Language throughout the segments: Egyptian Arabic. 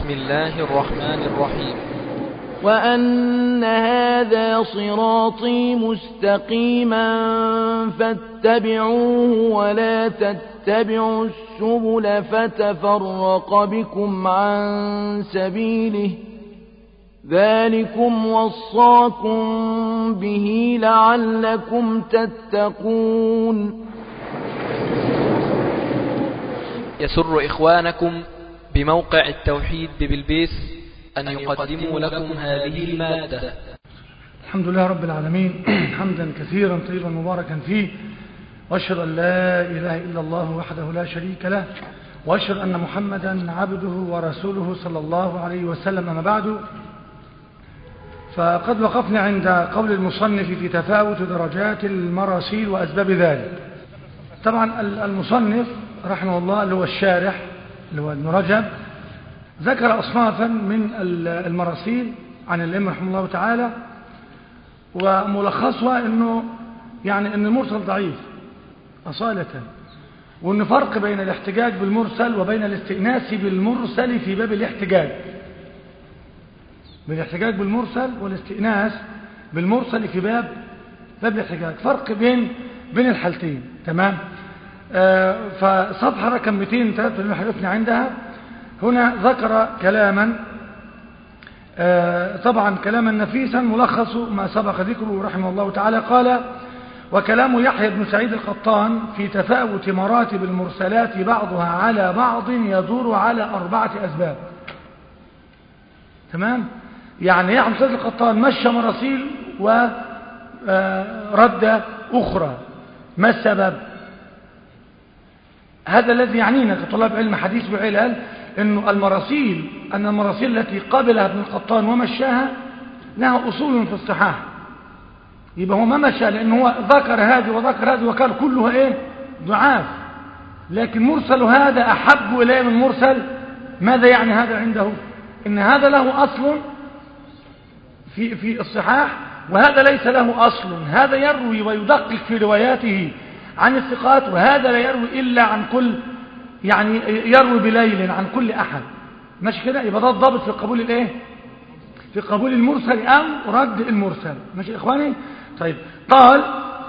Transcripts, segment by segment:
بسم الله الرحمن الرحيم وأن هذا صراطي مستقيما فاتبعوه ولا تتبعوا السبل فتفرق بكم عن سبيله ذلكم وصاكم به لعلكم تتقون يسر إخوانكم بموقع التوحيد ببلبيس أن يقدموا لكم هذه المادة الحمد لله رب العالمين حمدا كثيرا طيبا مباركا فيه واشهد ان لا اله الا الله وحده لا شريك له واشهد ان محمدا عبده ورسوله صلى الله عليه وسلم اما بعد فقد وقفنا عند قول المصنف في تفاوت درجات المراسيل واسباب ذلك طبعا المصنف رحمه الله اللي هو الشارح اللي هو ابن رجب ذكر أصنافا من المراسيل عن الإمام رحمه الله تعالى وملخصها أنه يعني أن المرسل ضعيف أصالة وأن فرق بين الاحتجاج بالمرسل وبين الاستئناس بالمرسل في باب الاحتجاج بين الاحتجاج بالمرسل والاستئناس بالمرسل في باب باب الاحتجاج فرق بين بين الحالتين تمام آه فصفحة رقم 203 حدثنا عندها هنا ذكر كلاما آه طبعا كلاما نفيسا ملخص ما سبق ذكره رحمه الله تعالى قال وكلام يحيى بن سعيد القطان في تفاوت مراتب المرسلات بعضها على بعض يدور على أربعة أسباب تمام يعني يحيى بن سعيد القطان مشى مراسيل ورد أخرى ما السبب هذا الذي يعنينا كطلاب علم حديث وعلل انه المراسيل ان المراسيل التي قبلها ابن القطان ومشاها لها اصول في الصحاح يبقى هو ما مشى لانه هو ذكر هذه وذكر هذه وكان كلها ايه ضعاف لكن مرسل هذا احب اليه من مرسل ماذا يعني هذا عنده ان هذا له اصل في في الصحاح وهذا ليس له اصل هذا يروي ويدقق في رواياته عن الثقات وهذا لا يروي إلا عن كل يعني يروي بليل عن كل أحد ماشي كده يبقى ده الضابط في قبول الايه في قبول المرسل أو رد المرسل ماشي إخواني طيب قال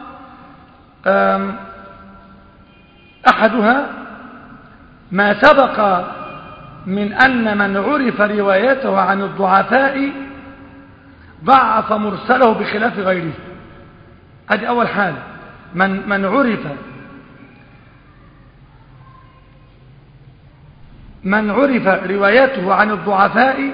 أحدها ما سبق من أن من عرف روايته عن الضعفاء ضعف مرسله بخلاف غيره هذه أول حاله من من عرف من عرف روايته عن الضعفاء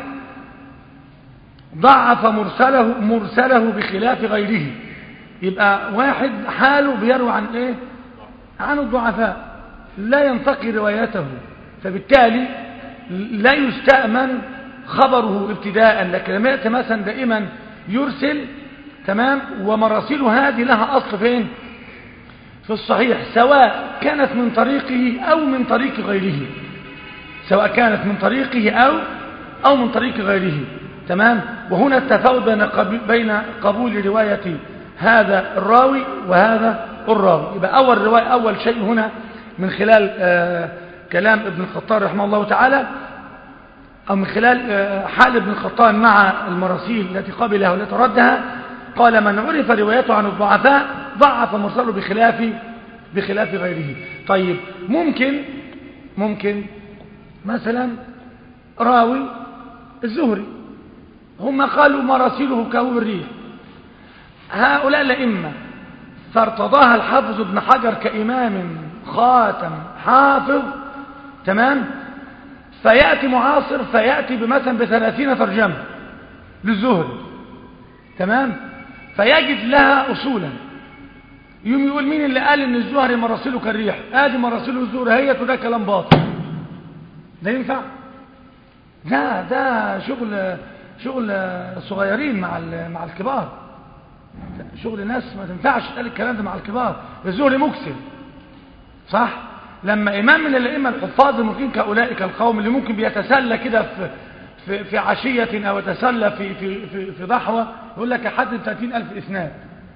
ضعف مرسله مرسله بخلاف غيره يبقى واحد حاله بيروي عن ايه عن الضعفاء لا ينتقي روايته فبالتالي لا يستأمن خبره ابتداء لكن لما يأتي مثلا دائما يرسل تمام ومراسيل هذه لها أصل فين في الصحيح سواء كانت من طريقه أو من طريق غيره سواء كانت من طريقه أو أو من طريق غيره تمام وهنا التفاوت بين بين قبول رواية هذا الراوي وهذا الراوي يبقى أول رواية أول شيء هنا من خلال آه كلام ابن الخطاب رحمه الله تعالى أو من خلال آه حال ابن الخطاب مع المراسيل التي قبلها والتي ردها قال من عرف روايته عن الضعفاء ضعف مرسله بخلاف بخلاف غيره طيب ممكن ممكن مثلا راوي الزهري هم قالوا مراسيله كهو الريح هؤلاء الأئمة فارتضاها الحافظ ابن حجر كإمام خاتم حافظ تمام فيأتي معاصر فيأتي بمثلا بثلاثين ترجمة للزهري تمام فيجد لها أصولا يوم يقول مين اللي قال ان الزهري مراسيله كالريح ادي مراسيله الزهري هي وده كلام باطل ده ينفع لا ده شغل شغل صغيرين مع مع الكبار شغل ناس ما تنفعش تقال الكلام ده مع الكبار الزهري مكسر صح لما امام من الائمه الحفاظ الممكن كاولئك القوم اللي ممكن بيتسلى كده في في في عشيه او يتسلى في في في, في ضحوه يقول لك حد 30000 اسناد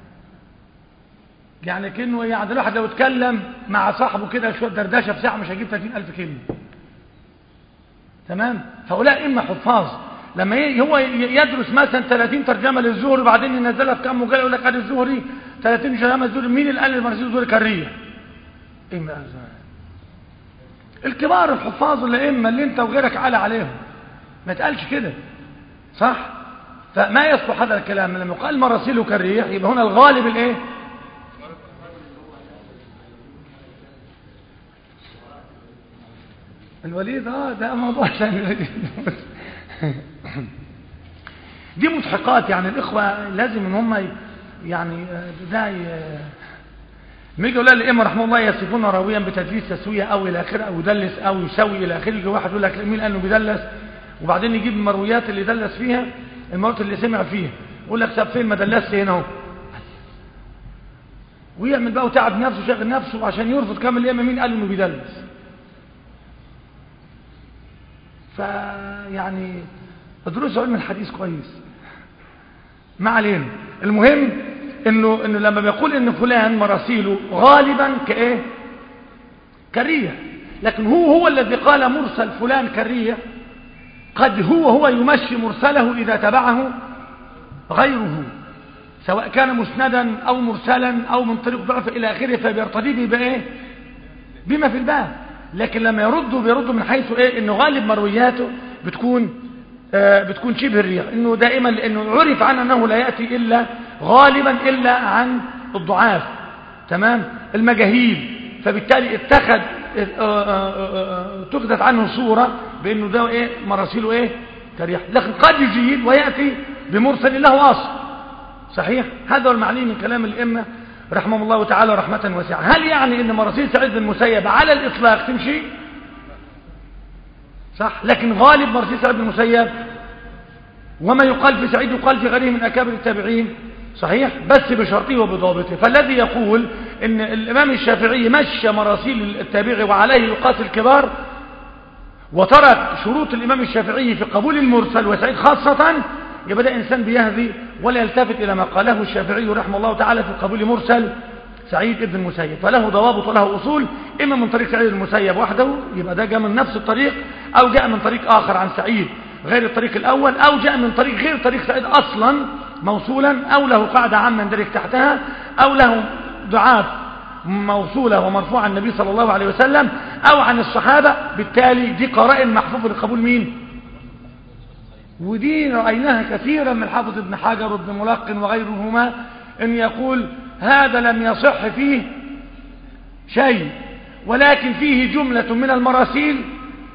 يعني كأنه يعني الواحد لو اتكلم مع صاحبه كده شويه دردشه في ساعه مش هيجيب 30000 كلمه تمام فهؤلاء إما حفاظ لما ي- هو ي- يدرس مثلا 30 ترجمة للزهري وبعدين ينزلها في كام مجلد يقول لك ادي الزهري 30 ترجمة الزهري مين اللي قال المرسيل الزهري كرية إيه بقى الزهري؟ الكبار الحفاظ الأئمة اللي انت وغيرك على عليهم ما تقالش كده صح فما يصلح هذا الكلام لما يقال مراسيله كالريح يبقى هنا الغالب الايه الوليد اه ده موضوع ثاني دي مضحكات يعني الاخوه لازم ان هم ي- يعني آه، ده ي- لما يجي يقول لها الائمه رحمه الله يصفون راويا بتدليس تسويه او الى اخره او يدلس او يسوي الى اخره يجي واحد يقول لك مين قال انه بيدلس وبعدين يجيب المرويات اللي دلس فيها المرات اللي سمع فيها يقول لك ساب فين ما دلسش هنا اهو ويعمل بقى وتعب نفسه شاغل نفسه عشان يرفض كامل الائمه مين قال انه بيدلس فيعني ادرسوا علم الحديث كويس ما علينا المهم انه انه لما بيقول ان فلان مراسيله غالبا كايه كريه لكن هو هو الذي قال مرسل فلان كريه قد هو هو يمشي مرسله اذا تبعه غيره سواء كان مسندا او مرسلا او من طريق ضعف الى اخره فبيرتضي به بايه بما في الباب لكن لما يردوا بيردوا من حيث ايه انه غالب مروياته بتكون آه بتكون شبه الريح انه دائما لانه عرف عنه انه لا ياتي الا غالبا الا عن الضعاف تمام المجاهيل فبالتالي اتخذ آه آه آه اتخذت عنه صوره بانه ده ايه مراسيله ايه كريح لكن قد يجيد وياتي بمرسل له اصل صحيح هذا هو المعني من كلام الائمه رحمه الله تعالى رحمة واسعة هل يعني ان مراسيل سعيد بن المسيب على الاطلاق تمشي صح لكن غالب مراسيل سعيد بن المسيب وما يقال في سعيد يقال في غيره من اكابر التابعين صحيح بس بشرطه وبضابطه فالذي يقول ان الامام الشافعي مشى مراسيل التابعي وعليه يقاس الكبار وترك شروط الامام الشافعي في قبول المرسل وسعيد خاصة يبقى ده إنسان بيهذي ولا يلتفت إلى ما قاله الشافعي رحمه الله تعالى في قبول مرسل سعيد ابن المسيب فله ضوابط وله أصول إما من طريق سعيد المسيب وحده يبقى ده جاء من نفس الطريق أو جاء من طريق آخر عن سعيد غير الطريق الأول أو جاء من طريق غير طريق سعيد أصلا موصولا أو له قاعدة عامة يندرج تحتها أو له دعاة موصولة ومرفوعة عن النبي صلى الله عليه وسلم أو عن الصحابة بالتالي دي قرائن محفوظة لقبول مين ودي رأيناها كثيرا من حافظ ابن حجر وابن ملقن وغيرهما ان يقول هذا لم يصح فيه شيء ولكن فيه جملة من المراسيل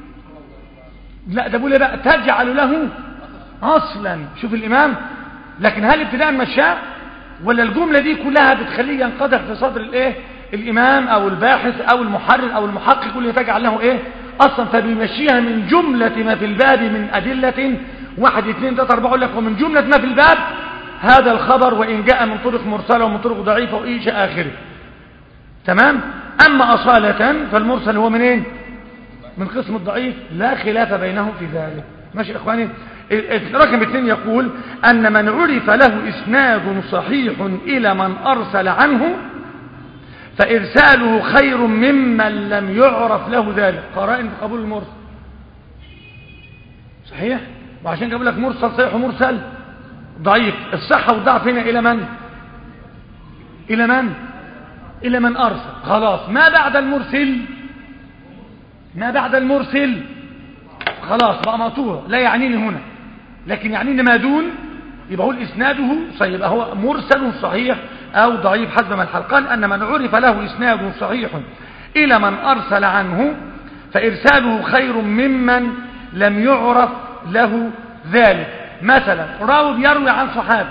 لا ده بقول بقى تجعل له اصلا شوف الامام لكن هل ابتداء مشاء ولا الجملة دي كلها بتخليه ينقدح في صدر الايه الامام او الباحث او المحرر او المحقق اللي تجعل له ايه اصلا فبيمشيها من جملة ما في الباب من ادلة واحد اثنين ثلاثة أربعة أقول لك ومن جملة ما في الباب هذا الخبر وإن جاء من طرق مرسلة ومن طرق ضعيفة وإيش آخره تمام أما أصالة فالمرسل هو منين من قسم الضعيف لا خلاف بينهم في ذلك ماشي يا إخواني رقم اثنين يقول أن من عرف له إسناد صحيح إلى من أرسل عنه فإرساله خير ممن لم يعرف له ذلك قرائن في قبول المرسل صحيح وعشان جاب لك مرسل صحيح ومرسل ضعيف الصحة والضعف هنا إلى من إلى من إلى من أرسل خلاص ما بعد المرسل ما بعد المرسل خلاص بقى مقطوع لا يعنيني هنا لكن يعنيني ما دون يبقى هو إسناده صحيح يبقى هو مرسل صحيح أو ضعيف حسب ما الحلقان أن من عرف له إسناد صحيح إلى من أرسل عنه فإرساله خير ممن لم يعرف له ذلك مثلا راوي يروي عن صحابي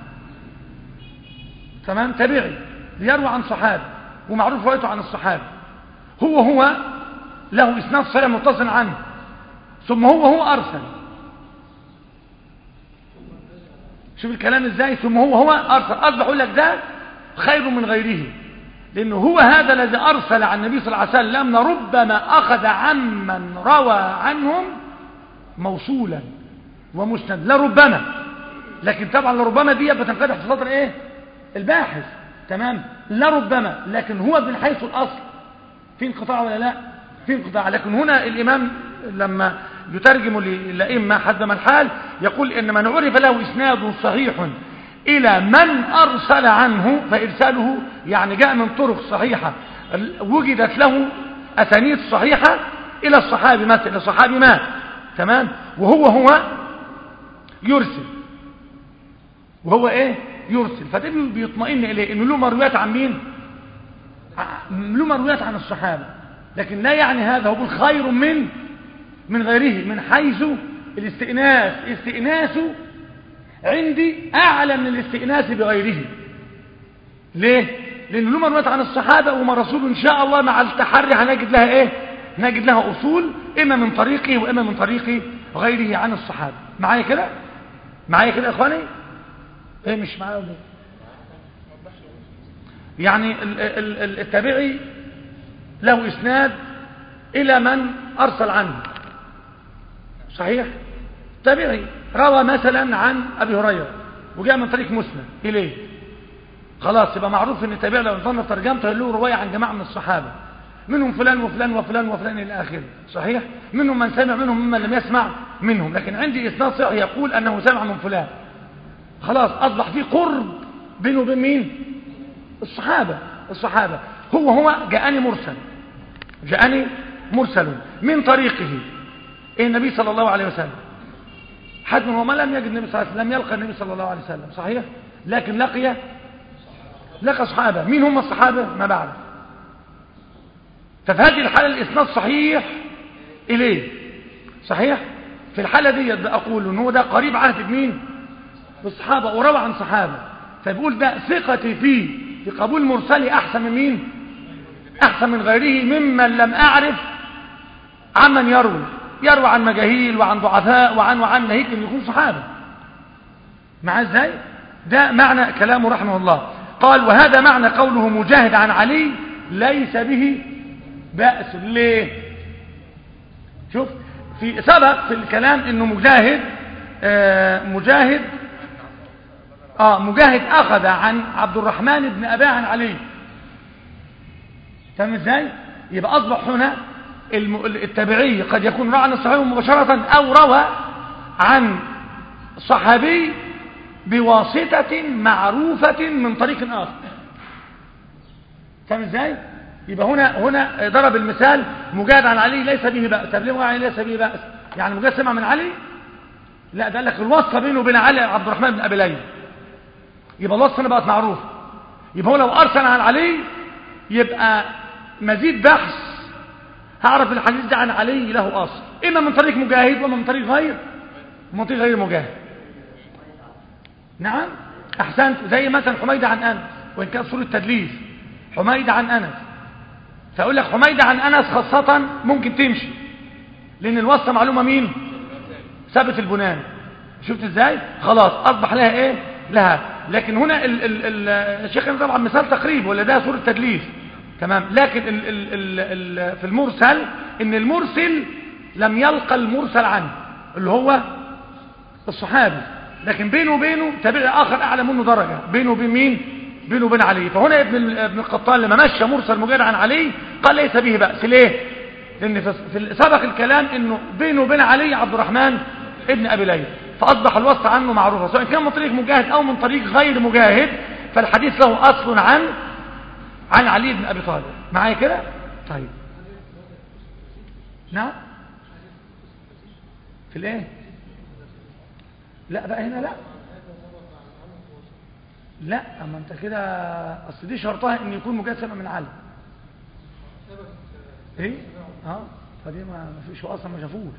تمام تابعي يروي عن صحابي ومعروف روايته عن الصحابي هو هو له اسناد صحيح متصل عنه ثم هو هو ارسل شوف الكلام ازاي ثم هو هو ارسل اصبح يقول لك ده خير من غيره لانه هو هذا الذي ارسل عن النبي صلى الله عليه وسلم ربما اخذ عمن روى عنهم موصولا ومسند لربما لكن طبعا لربما دي بتنقدح في صدر ايه الباحث تمام لربما لكن هو من حيث الاصل في انقطاع ولا لا في انقطاع لكن هنا الامام لما يترجم للأئمة حد ما الحال يقول إن من عرف له إسناد صحيح إلى من أرسل عنه فإرساله يعني جاء من طرق صحيحة وجدت له أسانيد صحيحة إلى الصحابي مثلا إلى الصحابي مات تمام وهو هو يرسل وهو إيه يرسل فده بيطمئن إليه إنه له مرويات عن مين له مرويات عن الصحابة لكن لا يعني هذا هو خير من من غيره من حيث الاستئناس استئناسه عندي أعلى من الاستئناس بغيره ليه؟ لأنه له مرويات عن الصحابة وما رسول إن شاء الله مع التحري هنجد لها إيه؟ نجد لها أصول إما من طريقه وإما من طريق غيره عن الصحابة معايا كده؟ معايا كده يا إخواني؟ إيه مش معايا ولا إيه؟ يعني التابعي له إسناد إلى من أرسل عنه صحيح تابعي روى مثلا عن أبي هريرة وجاء من طريق مسلم إليه خلاص يبقى معروف ان التابعي لو نظرنا في ترجمته له رواية عن جماعة من الصحابة منهم فلان وفلان وفلان وفلان إلى آخره صحيح منهم من سمع منهم ممن لم يسمع منهم لكن عندي إسناد صحيح يقول أنه سمع من فلان خلاص أصبح في قرب بينه وبين مين الصحابة الصحابة هو هو جاءني مرسل جاءني مرسل من طريقه إيه النبي صلى الله عليه وسلم حد من هو ما لم يجد النبي صلى الله عليه وسلم لم يلقى النبي صلى الله عليه وسلم صحيح لكن لقي لقى صحابة مين هم الصحابة ما بعد ففي هذه الحالة الإسناد صحيح إليه صحيح في الحالة دي أقول إن هو ده قريب عهد بمين بالصحابة وروى عن صحابة فبيقول ده ثقتي فيه في قبول مرسلي أحسن من مين أحسن من غيره ممن لم أعرف عمن يروي يروي عن مجاهيل وعن ضعفاء وعن وعن ناهيك أن يكون صحابة مع ازاي ده معنى كلامه رحمه الله قال وهذا معنى قوله مجاهد عن علي ليس به بأس ليه شوف في سبق في الكلام انه مجاهد آه مجاهد اه مجاهد اخذ عن عبد الرحمن بن اباه عن علي فاهم ازاي يبقى اصبح هنا التابعي قد يكون روى عن الصحابي مباشرة او روى عن صحابي بواسطة معروفة من طريق اخر فاهم ازاي يبقى هنا هنا ضرب المثال مجاهد عن علي ليس به بأس طب ليه مجاهد علي ليس به بأس يعني مجاهد سمع من علي لا ده قال لك الوصفة بينه وبين علي عبد الرحمن بن ابي ليلى يبقى الوصفة هنا بقت معروفة يبقى هو لو ارسل عن علي يبقى مزيد بحث هعرف الحديث ده عن علي له اصل اما من طريق مجاهد واما من طريق غير من طريق غير مجاهد نعم احسنت زي مثلا حميدة عن انس وان كان صورة تدليس حميدة عن انس فاقول لك حميدة عن انس خاصة ممكن تمشي لان الوصفة معلومة مين ثابت البنان شفت ازاي خلاص اصبح لها ايه لها لكن هنا ال ال ال الشيخ طبعا مثال تقريب ولا ده صورة تدليس تمام لكن ال ال ال ال في المرسل ان المرسل لم يلقى المرسل عنه اللي هو الصحابي لكن بينه وبينه تابعي اخر اعلى منه درجة بينه وبين مين بينه وبين علي فهنا ابن ابن القطان لما مشى مرسل مجرد عن علي قال ليس به بأس ليه لان في سبق الكلام انه بينه وبين علي عبد الرحمن ابن ابي ليلى فاصبح الوصف عنه معروفه سواء كان من طريق مجاهد او من طريق غير مجاهد فالحديث له اصل عن عن علي بن ابي طالب معايا كده طيب نعم في الايه لا بقى هنا لا لا اما انت كده اصل دي شرطها ان يكون مجاهد سمع من علي ايه اه فدي ما فيش اصلا ما شافوش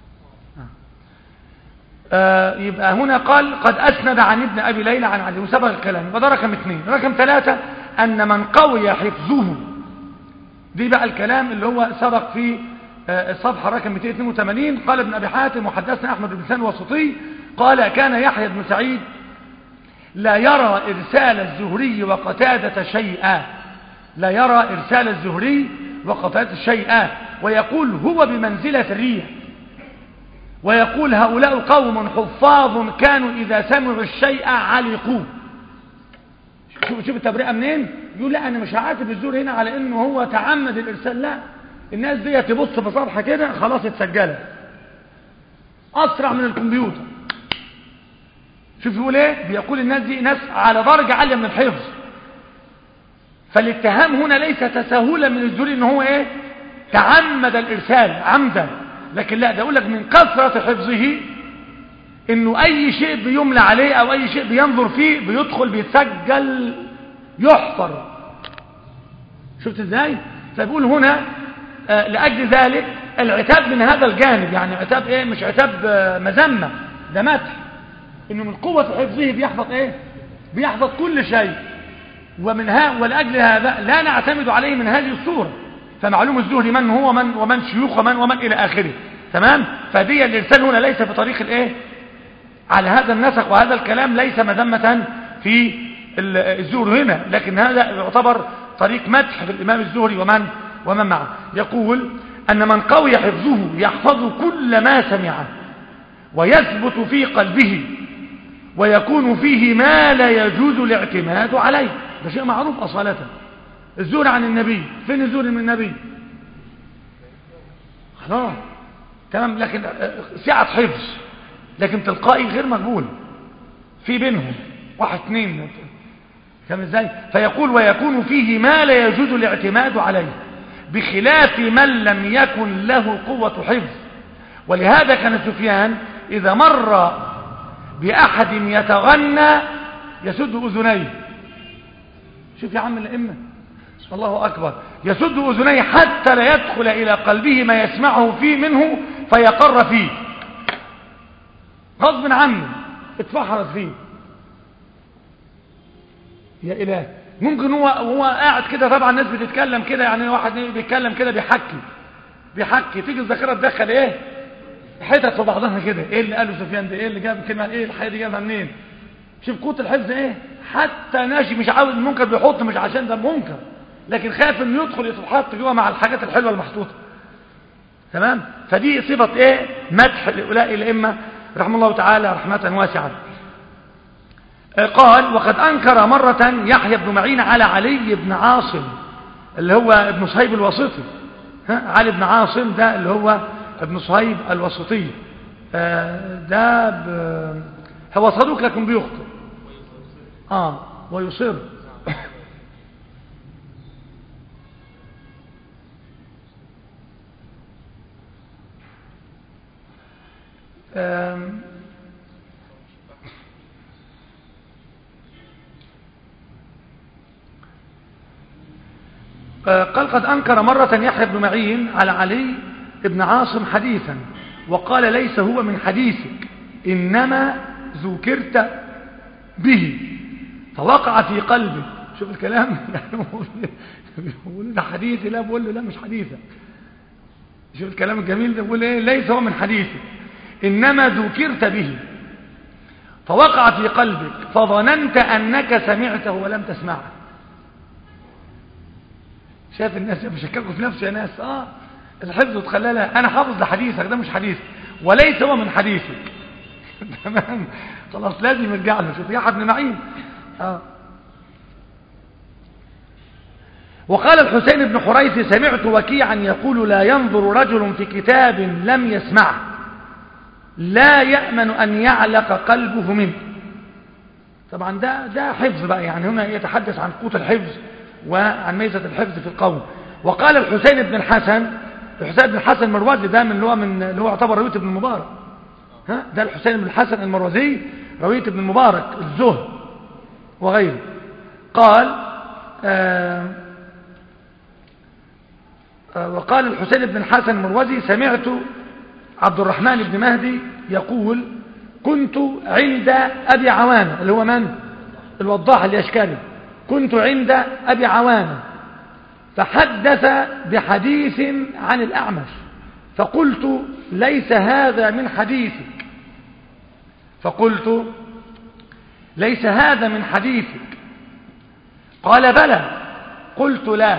آه يبقى هنا قال قد أسند عن ابن أبي ليلى عن علي وسبق الكلام يبقى ده رقم اثنين رقم ثلاثة أن من قوي حفظه دي بقى الكلام اللي هو سبق في آه الصفحة رقم 282 قال ابن أبي حاتم وحدثنا أحمد بن سان وسطي قال كان يحيى بن سعيد لا يرى إرسال الزهري وقتادة شيئا لا يرى إرسال الزهري وقتادة شيئا ويقول هو بمنزلة الريح ويقول هؤلاء قوم حفاظ كانوا إذا سمعوا الشيء علقوا شوف شوف التبرئة منين يقول لا أنا مش هعاتب الزور هنا على إنه هو تعمد الإرسال لا الناس دي تبص بصفحة كده خلاص اتسجلت أسرع من الكمبيوتر شوف يقول ايه بيقول الناس دي ناس على درجة عالية من الحفظ فالاتهام هنا ليس تساهلا من الزهري ان هو ايه تعمد الارسال عمدا لكن لا ده يقول لك من كثرة حفظه انه اي شيء بيملى عليه او اي شيء بينظر فيه بيدخل بيتسجل يحفر شفت ازاي فبيقول هنا آه لاجل ذلك العتاب من هذا الجانب يعني عتاب ايه مش عتاب آه مذمه ده مدح انه من قوه حفظه بيحفظ ايه بيحفظ كل شيء ومن ها ولاجل هذا لا نعتمد عليه من هذه الصوره فمعلوم الزهري من هو ومن ومن شيوخ ومن ومن الى اخره تمام فدي الارسال هنا ليس في طريق الايه على هذا النسق وهذا الكلام ليس مذمه في الزهري هنا لكن هذا يعتبر طريق مدح في الامام الزهري ومن ومن معه يقول ان من قوي حفظه يحفظ كل ما سمعه ويثبت في قلبه ويكون فيه ما لا يجوز الاعتماد عليه ده شيء معروف أصالة الزور عن النبي فين الزور من النبي خلاص تمام لكن سعة حفظ لكن تلقائي غير مقبول في بينهم واحد اثنين كم ازاي فيقول ويكون فيه ما لا يجوز الاعتماد عليه بخلاف من لم يكن له قوة حفظ ولهذا كان سفيان إذا مر بأحد يتغنى يسد أذنيه شوف يا عم الأئمة الله أكبر يسد أذنيه حتى لا يدخل إلى قلبه ما يسمعه فيه منه فيقر فيه غصب عنه اتفحرت فيه يا إله ممكن هو هو قاعد كده طبعا الناس بتتكلم كده يعني واحد بيتكلم كده بيحكي بيحكي تيجي الذاكره تدخل ايه حتت في بعضها كده ايه اللي قاله سفيان ده ايه اللي جاب الكلمه ايه الحاجه دي جابها منين شوف قوه الحفظ ايه حتى ناشي مش عاوز المنكر بيحط مش عشان ده منكر لكن خايف انه يدخل يتحط جوه مع الحاجات الحلوه المحطوطه تمام فدي صفه ايه مدح لاولئك الائمه رحمه الله تعالى رحمه واسعه قال وقد انكر مره يحيى بن معين على علي بن عاصم اللي هو ابن صهيب الواسطي ها علي بن عاصم ده اللي هو ابن صهيب الوسطي ده ب... هو صدوق لكن بيخطئ اه ويصر قال قد أنكر مرة يحيى بن معين على علي ابن عاصم حديثا وقال ليس هو من حديثك إنما ذكرت به فوقع في قلبي شوف الكلام بيقول ده حديثي لا بقول له لا مش حديثك شوف الكلام الجميل ده بيقول ايه ليس هو من حديثك إنما ذكرت به فوقع في قلبك فظننت أنك سمعته ولم تسمعه شايف الناس بيشككوا في نفسه يا ناس اه الحفظ تخللها انا حافظ لحديثك ده مش حديث وليس هو من حديثك تمام خلاص لازم يرجع له شوف يحيى بن معين اه وقال الحسين بن حريث سمعت وكيعا يقول لا ينظر رجل في كتاب لم يسمعه لا يأمن أن يعلق قلبه منه طبعا ده ده حفظ بقى يعني هنا يتحدث عن قوة الحفظ وعن ميزة الحفظ في القول وقال الحسين بن الحسن الحسين بن الحسن المروزي ده من اللي هو من اللي هو يعتبر روية ابن المبارك ها ده الحسين بن الحسن المروزي روية ابن المبارك الزهد وغيره قال آه آه وقال الحسين بن الحسن المروزي سمعت عبد الرحمن بن مهدي يقول كنت عند أبي عوانة اللي هو من الوضاح اليشكري كنت عند أبي عوانة فحدث بحديث عن الأعمش فقلت ليس هذا من حديثك فقلت ليس هذا من حديثك قال بلى قلت لا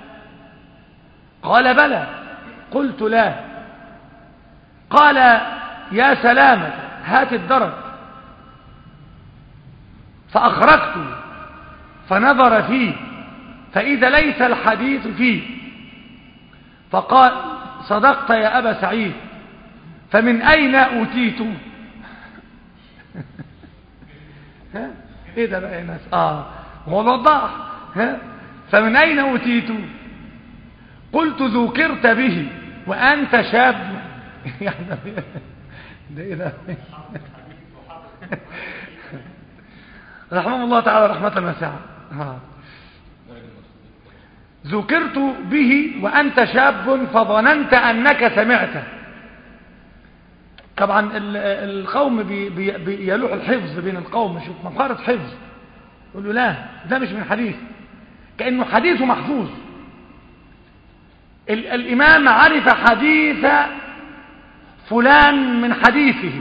قال بلى قلت لا قال يا سلامة هات الدرج فأخرجت فنظر فيه فإذا ليس الحديث فيه فقال صدقت يا أبا سعيد فمن أين أوتيت ها ايه ده بقى يا ناس اه هو الوضاح ها فمن أين أوتيت قلت ذكرت به وأنت شاب يعني ده ايه ده رحمه الله تعالى رحمة واسعة ها. ذكرت به وأنت شاب فظننت أنك سمعته طبعا ال- القوم بي بي بيلوح الحفظ بين القوم شوف مقارة حفظ يقول له لا ده مش من حديث كأنه حديثه محفوظ ال الإمام عرف حديث فلان من حديثه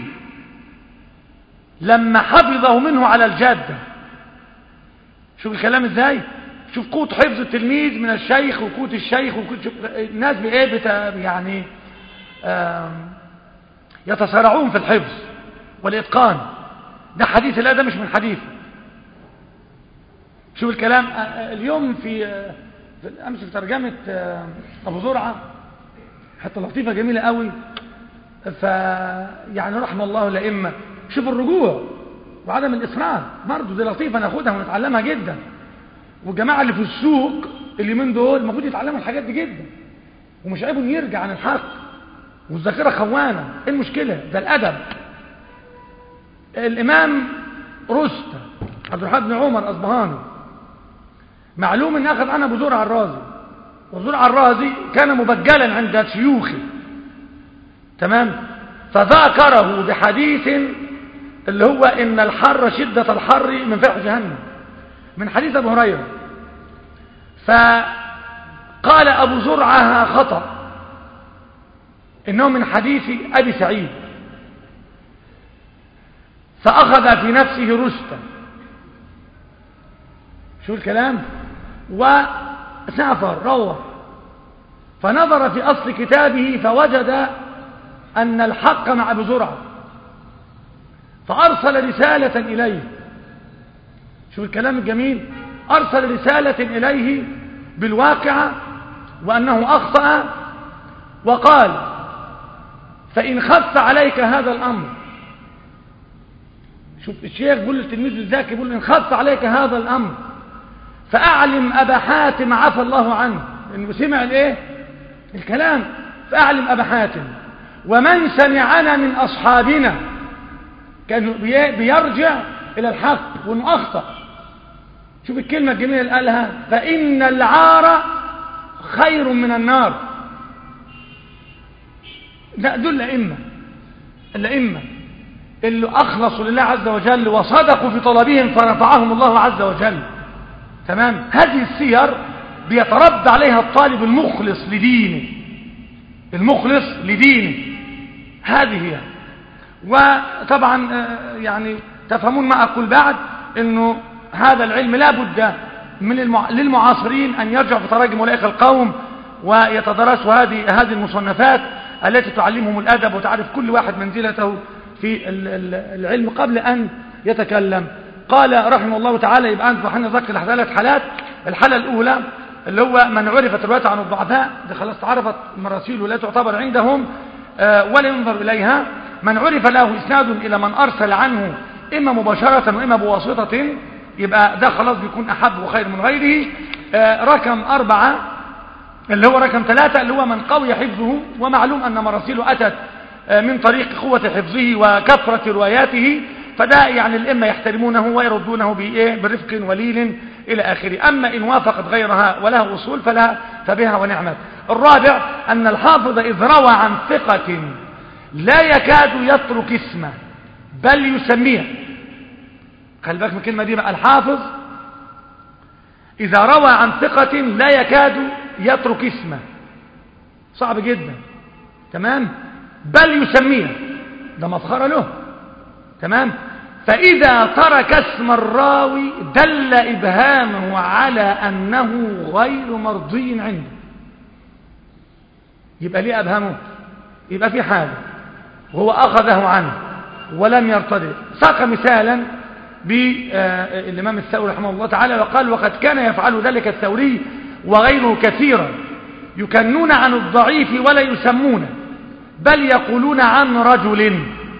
لما حفظه منه على الجادة شوف الكلام ازاي شوف قوة حفظ التلميذ من الشيخ وقوة الشيخ وقوة شوف الناس بايه بتا يعني آم، يتسارعون في الحفظ والإتقان ده حديث لا ده مش من حديث شوف الكلام آه، آه، اليوم في آه، في- أمس في ترجمة آه، أبو زرعة حتى لطيفة جميلة قوي ف يعني رحم الله الأئمة شوف الرجوع وعدم الإصرار برضه دي لطيفة ناخدها ونتعلمها جدا والجماعة اللي في السوق اليومين دول المفروض يتعلموا الحاجات دي جدا ومش عيب إنه يرجع عن الحق والذاكرة خوانة ايه المشكلة ده الأدب الإمام رستة عبد الرحمن بن عمر أصبهاني معلوم ان أخذ عنه أبو زرع الرازي أبو زرع الرازي كان مبجلا عند شيوخه تمام فذاكره بحديث اللي هو إن الحر شدة الحر من فيح جهنم من حديث أبو هريرة فقال أبو زرعها خطأ إنه من حديث أبي سعيد فأخذ في نفسه رشدا شو الكلام وسافر روح فنظر في أصل كتابه فوجد أن الحق مع أبي زرعة فأرسل رسالة إليه شو الكلام الجميل أرسل رسالة إليه بالواقعة وأنه أخطأ وقال فإن خف عليك هذا الأمر شوف الشيخ بيقول للتلميذ الذكي بيقول إن خف عليك هذا الأمر فأعلم أبا حاتم عفى الله عنه إنه سمع الإيه الكلام فأعلم أبا حاتم ومن سمعنا من أصحابنا كان بي- بيرجع إلى الحق وإنه أخطأ شوف الكلمة الجميلة اللي قالها فإن العار خير من النار لا دول الأئمة الأئمة اللي أخلصوا لله عز وجل وصدقوا في طلبهم فرفعهم الله عز وجل تمام هذه السير بيتربى عليها الطالب المخلص لدينه المخلص لدينه هذه هي وطبعا آه، يعني تفهمون ما أقول بعد أنه هذا العلم لا بد من المع... للمعاصرين أن يرجعوا في تراجم أولئك القوم ويتدرسوا هذه هذه المصنفات التي تعلمهم الأدب وتعرف كل واحد منزلته في ال- ال- العلم قبل أن يتكلم قال رحمه الله تعالى يبقى أنت وحنا نذكر ثلاث حالات الحالة الأولى اللي هو من عرفت روايته عن الضعفاء دي خلاص تعرفت مراسيل ولا تعتبر عندهم آه، ولا ينظر إليها من عرف له إسناد إلى من أرسل عنه إما مباشرة وإما بواسطة يبقى ده خلاص بيكون أحب وخير من غيره آه، رقم أربعة اللي هو رقم ثلاثة اللي هو من قوي حفظه ومعلوم أن مراسيله أتت آه، من طريق قوة حفظه وكثرة رواياته فده يعني الإمة يحترمونه ويردونه بإيه برفق وليل إلى آخره أما إن وافقت غيرها ولها أصول فلا فبها ونعمت الرابع أن الحافظ إذ روى عن ثقة لا يكاد يترك اسمه بل يسميه خلي بالك من الكلمة دي بقى الحافظ إذا روى عن ثقة لا يكاد يترك اسمه صعب جدا تمام بل يسميه ده مسخرة له تمام فإذا ترك اسم الراوي دل إبهامه على أنه غير مرضي عنده يبقى ليه أبهمه يبقى في حاجة وهو أخذه عنه ولم يرتضي ساق مثالا بالإمام الثوري رحمه الله تعالى وقال وقد كان يفعل ذلك الثوري وغيره كثيرا يكنون عن الضعيف ولا يسمونه بل يقولون عن رجل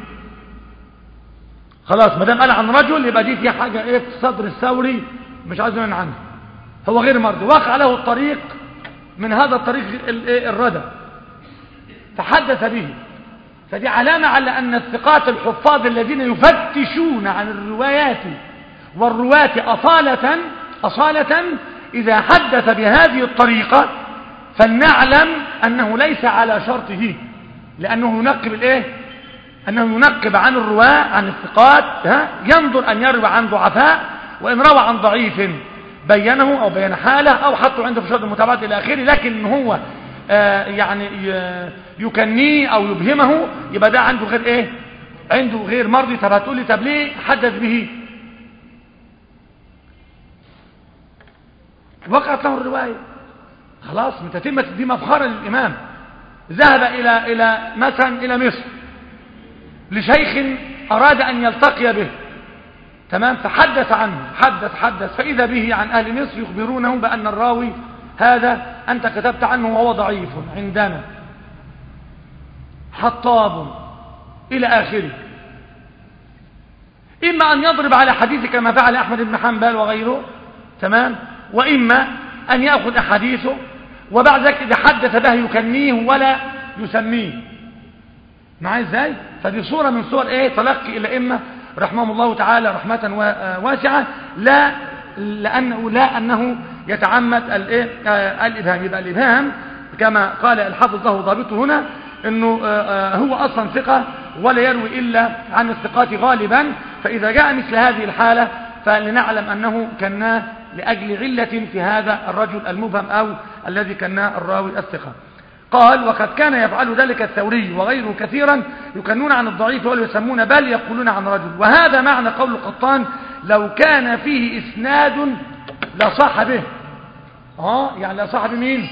خلاص ما دام قال عن رجل يبقى دي في حاجة ايه في صدر الثوري مش عايز نعلن عنها هو غير مرضي وقع له الطريق من هذا الطريق ال- إيه الردى تحدث به فدي علامة على أن الثقات الحفاظ الذين يفتشون عن الروايات والرواة أصالة أصالة إذا حدث بهذه الطريقة فلنعلم أنه ليس على شرطه لأنه ينقب الإيه؟ أنه ينقب عن الرواة عن الثقات ها؟ ينظر أن يروي عن ضعفاء وإن روى عن ضعيف بينه أو بين حاله أو حطه عنده في شرط المتابعات إلى آخره لكن هو آه يعني ي- يكنيه أو يبهمه يبقى ده عنده غير إيه عنده غير مرضي طب هتقول لي طب ليه حدث به وقعت له الرواية خلاص من تتمة دي مفخرة للإمام ذهب إلى إلى مثلا إلى مصر لشيخ أراد أن يلتقي به تمام فحدث عنه حدث حدث فإذا به عن أهل مصر يخبرونه بأن الراوي هذا أنت كتبت عنه وهو ضعيف عندنا حطاب إلى آخره إما أن يضرب على حديث كما فعل أحمد بن حنبل وغيره تمام وإما أن يأخذ أحاديثه وبعد ذلك إذا حدث به يكنيه ولا يسميه معايا ازاي فدي صورة من صور ايه تلقي الائمه رحمهم الله تعالى رحمة وا- واسعة لا لأنه لا أنه يتعمد الايه آه، الإبهام يبقى الإبهام كما قال الحافظ له ضابطه هنا أنه آه، آه، هو أصلا ثقة ولا يروي إلا عن الثقات غالبا فإذا جاء مثل هذه الحالة فلنعلم أنه كناه لأجل علة في هذا الرجل المبهم أو الذي كناه الراوي الثقة قال وقد كان يفعل ذلك الثوري وغيره كثيرا يكنون عن الضعيف ولا يسمون بل يقولون عن رجل وهذا معنى قول القطان لو كان فيه إسناد لصح به اه يعني لصح بمين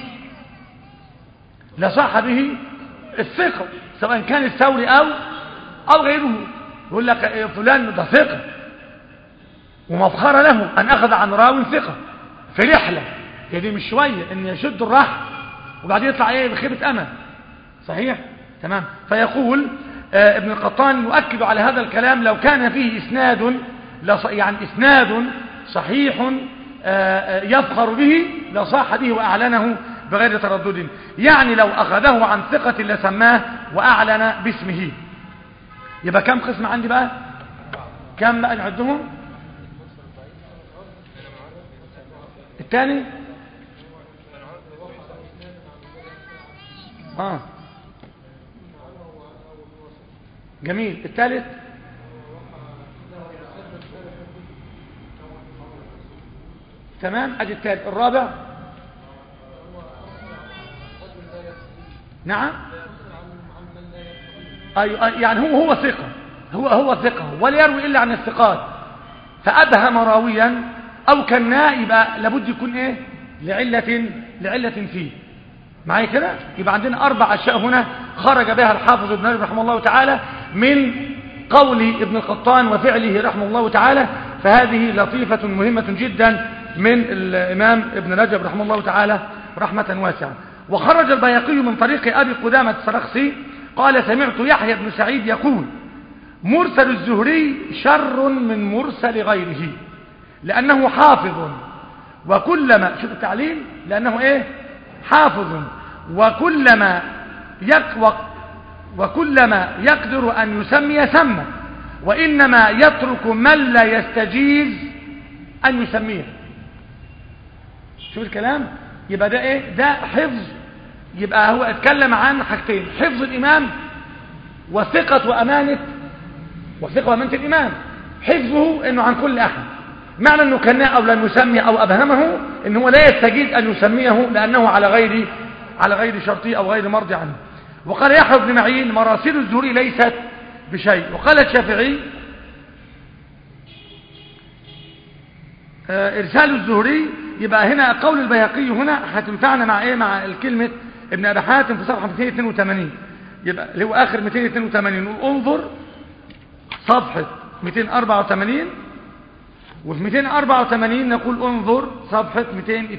لصح به الثقة سواء كان الثوري أو أو غيره يقول لك إيه فلان ده ثقة ومفخرة له أن أخذ عن راو ثقة في رحلة هي دي مش شوية أن يشد الرحل وبعدين يطلع ايه بخيبة امل صحيح تمام فيقول آه ابن القطان يؤكد على هذا الكلام لو كان فيه اسناد لص- يعني اسناد صحيح آه، آه، يفخر به لصاح به واعلنه بغير تردد يعني لو اخذه عن ثقة لسماه واعلن باسمه يبقى كم قسم عندي بقى كم بقى نعدهم الثاني اه جميل الثالث تمام ادي الثالث الرابع نعم ايوه يعني هو هو ثقه هو هو ثقه ولا يروي الا عن الثقات فابهم راويا او كناه يبقى لابد يكون ايه لعله لعله فيه معايا كده يبقى عندنا اربع اشياء هنا خرج بها الحافظ ابن رجب رحمه الله تعالى من قول ابن القطان وفعله رحمه الله تعالى فهذه لطيفة مهمة جدا من الإمام ابن رجب رحمه الله تعالى رحمة واسعة وخرج البياقي من طريق أبي قدامة السرخسي قال سمعت يحيى بن سعيد يقول مرسل الزهري شر من مرسل غيره لأنه حافظ وكلما شوف التعليل لأنه إيه حافظ وكلما يق وكلما يقدر أن يسمي سمى وإنما يترك من لا يستجيز أن يسميه شوف الكلام يبقى ده إيه ده حفظ يبقى هو اتكلم عن حاجتين حفظ الإمام وثقة وأمانة وثقة وأمانة الإمام حفظه إنه عن كل أحد معنى أنه كان أو لم يسمي أو أبهمه إن هو لا يستجيز أن يسميه لأنه على غير على غير شرطي أو غير مرضي عنه وقال يحيى بن معين مراسيل الزهري ليست بشيء وقال الشافعي آه، إرسال الزهري يبقى هنا قول البيهقي هنا هتنفعنا مع إيه مع الكلمة ابن أبي حاتم في صفحة 282 يبقى اللي هو آخر 282 نقول انظر صفحة 284 وفي 284 نقول انظر صفحة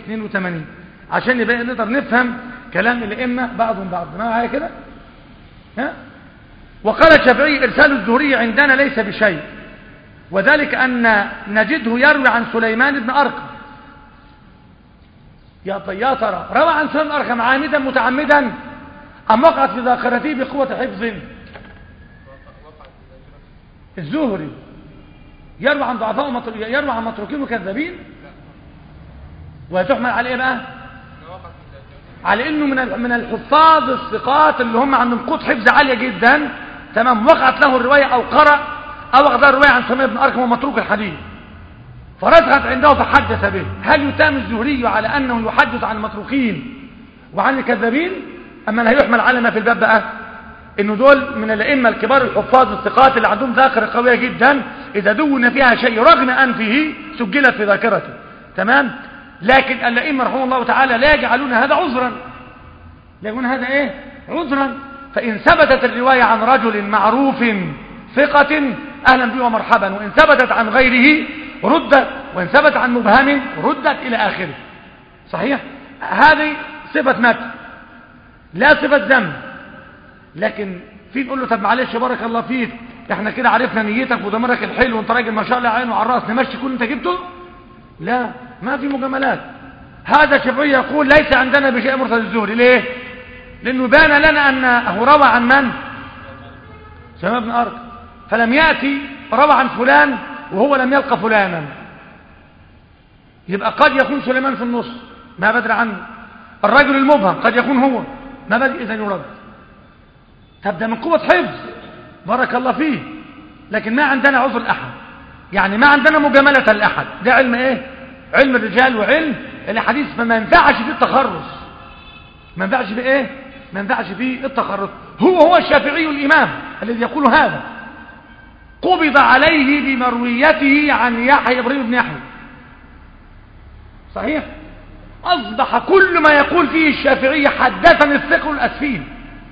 282 عشان يبقى نقدر نفهم كلام الأئمة بعضهم بعض ما معايا كده ها؟ وقال الشافعي إرسال الزهري عندنا ليس بشيء وذلك أن نجده يروي عن سليمان بن أرقم يا يا ترى روى عن سليمان بن أرقم عامدا متعمدا أم وقعت في ذاكرته بقوة حفظ الزهري يروي عن ضعفاء ومتر... يروي عن متروكين وكذابين وتحمل على ايه بقى على انه من من الحفاظ الثقات اللي هم عندهم قوه حفظ عاليه جدا تمام وقعت له الروايه او قرأ او اخذ الروايه عن سميه بن اركم ومتروك الحديث فرسخت عنده فحدث به هل يتام الزهري على انه يحدث عن المتروكين وعن الكذابين اما لا يحمل على ما في الباب بقى انه دول من الائمه الكبار الحفاظ الثقات اللي عندهم ذاكره قويه جدا اذا دون فيها شيء رغم انفه سجلت في ذاكرته تمام لكن الائمه رحمه الله تعالى لا يجعلون هذا عذرا لا يقولون هذا ايه عذرا فان ثبتت الروايه عن رجل معروف ثقه اهلا به ومرحبا وان ثبتت عن غيره ردت وان ثبت عن مبهم ردت الى اخره صحيح هذه صفه متن لا صفه ذنب لكن في نقول له طب معلش بارك الله فيك احنا كده عرفنا نيتك وضميرك الحلو وانت راجل ما شاء الله عينه على الراس نمشي كل انت جبته لا ما في مجاملات هذا الشافعي يقول ليس عندنا بشيء مرسل الزهري ليه لانه بان لنا انه روى عن من سليمان بن ارك فلم ياتي روى عن فلان وهو لم يلقى فلانا يبقى قد يكون سليمان في النص ما بدري عنه الرجل المبهم قد يكون هو ما بدري اذا يرد طب ده من قوة حفظ بارك الله فيه لكن ما عندنا عذر أحد يعني ما عندنا مجاملة لأحد ده علم ايه علم الرجال وعلم الحديث فما ينفعش فيه التخرص ما ينفعش فيه ايه ما ينفعش فيه التخرص هو هو الشافعي الإمام الذي يقول هذا قبض عليه بمرويته عن يحيى ابراهيم بن يحيى صحيح أصبح كل ما يقول فيه الشافعي حدثني الثقل الأسفين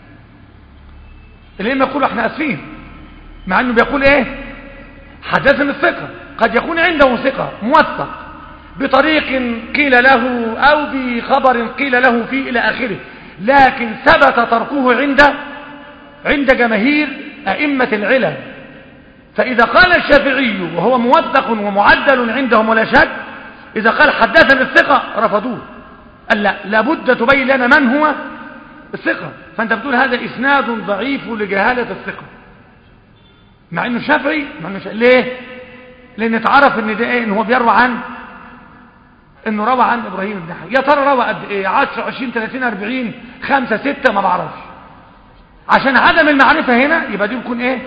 الائمه يقولوا احنا اسفين مع انه بيقول ايه حدثنا الثقه قد يكون عنده ثقه موثق بطريق قيل له او بخبر قيل له فيه الى اخره لكن ثبت تركه عند عند جماهير ائمه العلم فاذا قال الشافعي وهو موثق ومعدل عندهم ولا شك اذا قال حدثنا الثقه رفضوه قال لا لابد تبين لنا من هو الثقه فانت بتقول هذا اسناد ضعيف لجهالة الثقة مع انه شافعي مع انه شافعي. ليه لان اتعرف ان ده ايه ان هو بيروى عن انه روى عن ابراهيم بن حي يا ترى روى قد ايه 10 20 30 40 5 6 ما بعرفش عشان عدم المعرفة هنا يبقى دي يكون ايه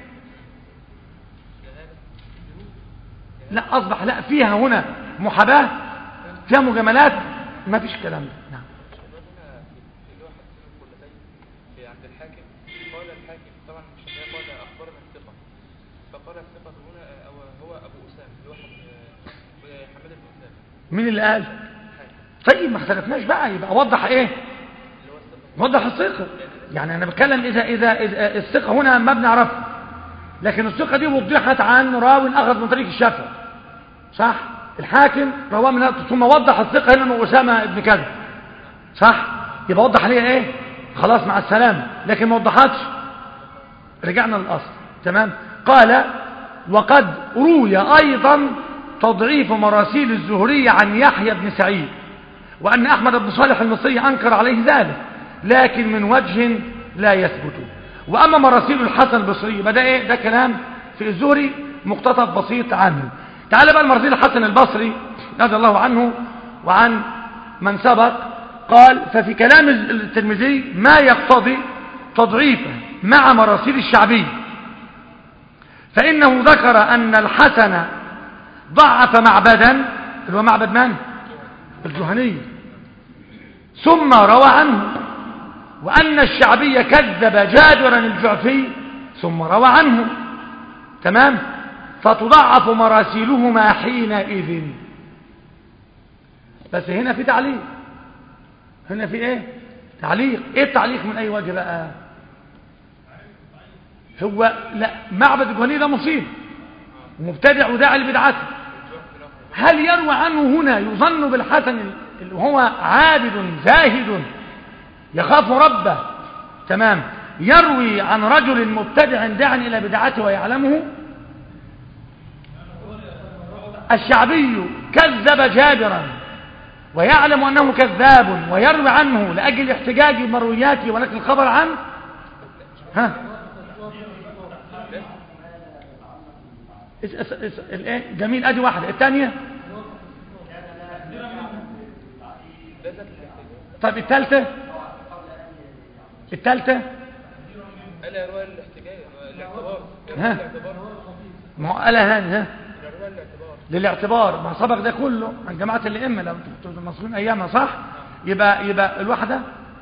لا اصبح لا فيها هنا محاباة فيها مجاملات ما فيش الكلام ده نعم عند الحاكم قال الحاكم طبعا الشافعي قال اخبرنا الثقه فقال الثقه هنا او هو ابو اسامه اللي هو حماد بن اسامه مين اللي قال طيب ما اختلفناش بقى يبقى وضح ايه وضح الثقه يعني انا بتكلم اذا اذا, إذا الثقه هنا ما بنعرفها لكن الثقه دي وضحت عن راو اخذ من طريق الشافعي صح الحاكم رواه من هذا ثم وضح الثقه هنا انه اسامه ابن كذا صح يبقى وضح عليها ايه خلاص مع السلامة لكن ما وضحتش رجعنا للأصل تمام قال وقد روي أيضا تضعيف مراسيل الزهري عن يحيى بن سعيد وأن أحمد بن صالح المصري أنكر عليه ذلك لكن من وجه لا يثبت وأما مراسيل الحسن البصري بدأ إيه ده كلام في الزهري مقتطف بسيط عنه تعال بقى مراسيل الحسن البصري رضي الله عنه وعن من سبق قال ففي كلام الترمذي ما يقتضي تضعيفه مع مراسيل الشعبي فإنه ذكر أن الحسن ضعف معبدا اللي هو معبد من؟ الجهني ثم روى عنه وأن الشعبي كذب جابرا الجعفي ثم روى عنه تمام فتضعف مراسيلهما حينئذ بس هنا في تعليق هنا في ايه تعليق ايه التعليق من اي وجه بقى هو لا معبد الجهني ده مصيب ومبتدع وداعي لبدعته هل يروى عنه هنا يظن بالحسن اللي هو عابد زاهد يخاف ربه تمام يروي عن رجل مبتدع داع إلى بدعته ويعلمه الشعبي كذب جابرا ويعلم أنه كذاب ويروي عنه لأجل الاحتجاج بمروياته ولكن الخبر عنه ها اس اس اس الايه جميل ادي واحده الثانيه طب الثالثه الثالثه ألا يروى الاحتجاج الاعتبار ها. الاعتبار ما هو قالها هاني ها يروى الاعتبار للاعتبار ما سبق ده كله عن جماعه الائمه لو انتوا مصرين ايامها صح يبقى يبقى الواحده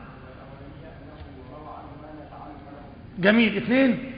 جميل اثنين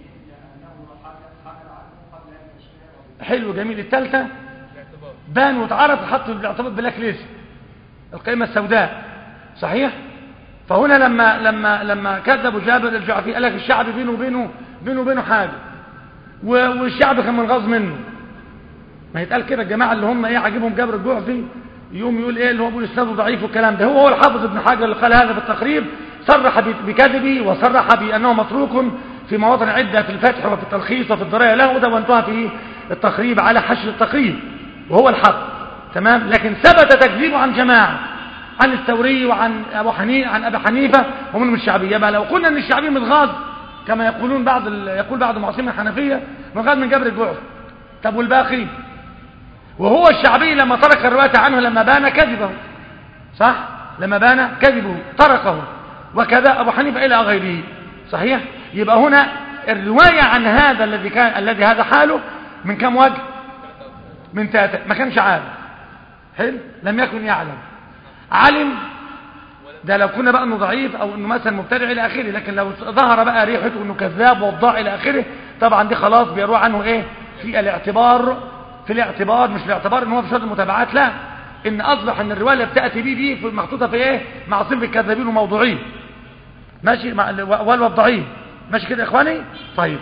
حلو جميل الثالثه الاعتبار بان واتعرف وحط بالاعتبار بلاك ليست القائمه السوداء صحيح فهنا لما لما لما كذبوا جابر الجعفي قال لك الشعب بينه وبينه بينه وبينه حاجه و- والشعب كان منغاظ منه ما يتقال كده الجماعه اللي هم ايه عاجبهم جابر الجعفي يقوم يقول ايه اللي هو بيقول اسناده ضعيف والكلام ده هو هو الحافظ ابن حجر اللي قال هذا في التقريب صرح ب- بكذبه وصرح بانه متروك في مواطن عده في الفتح وفي التلخيص وفي الدرايه له ده وانتهى في التقريب على حشر التقريب وهو الحق تمام لكن ثبت تكذيبه عن جماعه عن الثوري وعن ابو حنيفه عن ابي حنيفه ومن من الشعبيه بقى لو قلنا ان الشعبي متغاظ كما يقولون بعض ال- يقول بعض معصمين الحنفيه متغاظ من جبر الجعفي طب والباقي وهو الشعبي لما ترك الرواية عنه لما بان كذبه صح لما بان كذبه تركه وكذا أبو حنيفة إلى غيره صحيح يبقى هنا الرواية عن هذا الذي كان الذي هذا حاله من كم وجه من تاتا ما كانش عالم حلو لم يكن يعلم علم ده لو كنا بقى انه ضعيف او انه مثلا مبتدع الى اخره لكن لو ظهر بقى ريحته انه كذاب وضاع الى اخره طبعا دي خلاص بيروح عنه ايه في الاعتبار في الاعتبار مش الاعتبار ان هو في شرط المتابعات لا ان اصبح ان الروايه اللي بتاتي بيه دي في- محطوطه في ايه مع صنف الكذابين وموضوعين ماشي مع والوضعين ماشي كده يا اخواني طيب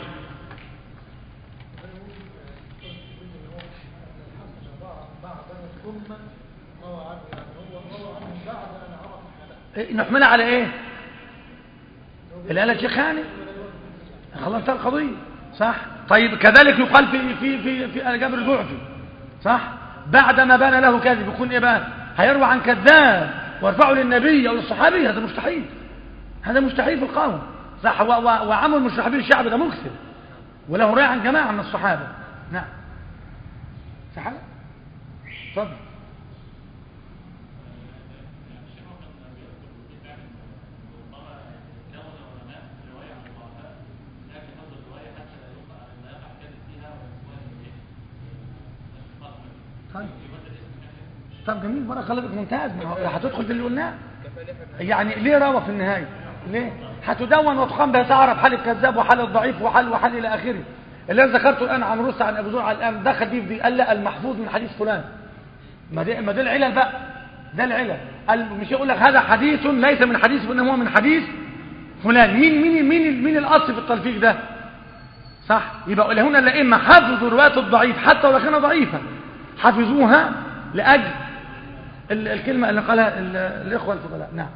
إيه، نحملها على ايه اللي قالها الشيخاني خلاص انتهى القضيه صح طيب كذلك يقال في في في في جابر الجعفي صح بعد ما بان له كذب يكون ايه بقى هيروي عن كذاب ويرفعه للنبي او للصحابي هذا مستحيل هذا مستحيل في القوم صح و- و- وعمل مستحبين الشعب ده مكسر وله رأي عن جماعه من الصحابه نعم صح اتفضل طيب طب جميل بارك الله فيك ممتاز ما هو هتدخل في اللي قلناه يعني ليه روى في النهايه ليه هتدون وتقام بها تعرف حال الكذاب وحال الضعيف وحال وحال الى اخره اللي انا ذكرته الان عن روسى عن ابو زرع الان دخل دي في دي قال لا المحفوظ من حديث فلان ما دي ما ده العلل بقى ده العلل قال مش يقول لك هذا حديث ليس من حديث وانما هو من حديث فلان مين مين مين مين الاصل في التلفيق ده صح يبقى هنا الائمه حفظوا روايه الضعيف حتى ولو كان ضعيفا حفظوها لاجل ال- الكلمه اللي قالها ال- الاخوه الفضلاء نعم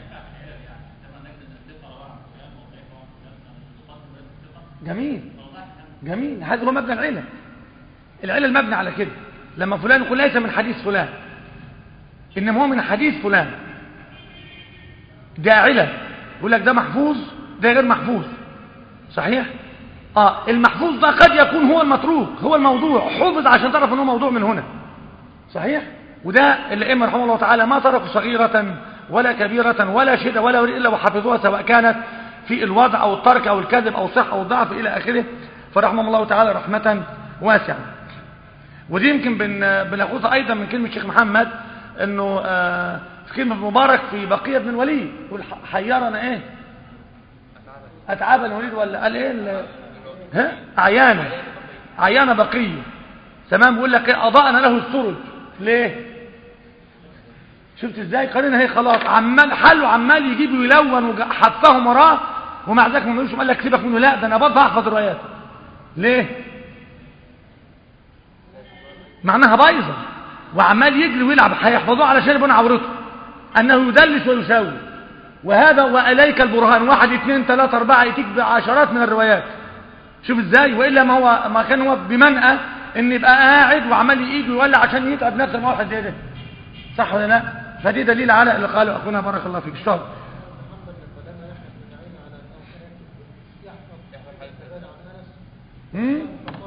جميل جميل هذا هو مبنى العلل العلل مبني على كده لما فلان يقول ليس من حديث فلان انما هو من حديث فلان ده علل يقول لك ده محفوظ ده غير محفوظ صحيح اه المحفوظ ده قد يكون هو المتروك هو الموضوع حفظ عشان تعرف ان هو موضوع من هنا صحيح وده الائمه رحمه الله تعالى ما تركوا صغيره ولا كبيره ولا شده ولا ولي الا وحفظوها سواء كانت في الوضع او الترك او الكذب او الصح او الضعف الى اخره فرحمهم الله تعالى رحمه واسعه ودي يمكن بن بناخذها ايضا من كلمه الشيخ محمد انه آه في كلمه مبارك في بقيه بن الوليد يقول ح- حيرنا ايه اتعاب الوليد ولا قال ايه ال- ها عيانه عيانه بقيه تمام بيقول لك إيه؟ اضاءنا له السرج ليه شفت ازاي قارنها هي خلاص عمال حله عمال يجيب ويلون وحفهم وراه ومع ذلك ما قال لك سيبك منه لا ده انا برضه هحفظ رواياته ليه معناها بايظه وعمال يجري ويلعب هيحفظوه علشان يبون عورته انه يدلس ويساوي وهذا وإليك البرهان واحد اثنين ثلاثة أربعة يتيك بعشرات من الروايات شوف ازاي وإلا ما هو ما كان هو بمنأى ان يبقى قاعد وعمال يجي ويولع عشان يتعب نفسه مع واحد زي ده صح ولا لا فدي دليل على اللي قاله اخونا بارك الله فيك اشتغل مم؟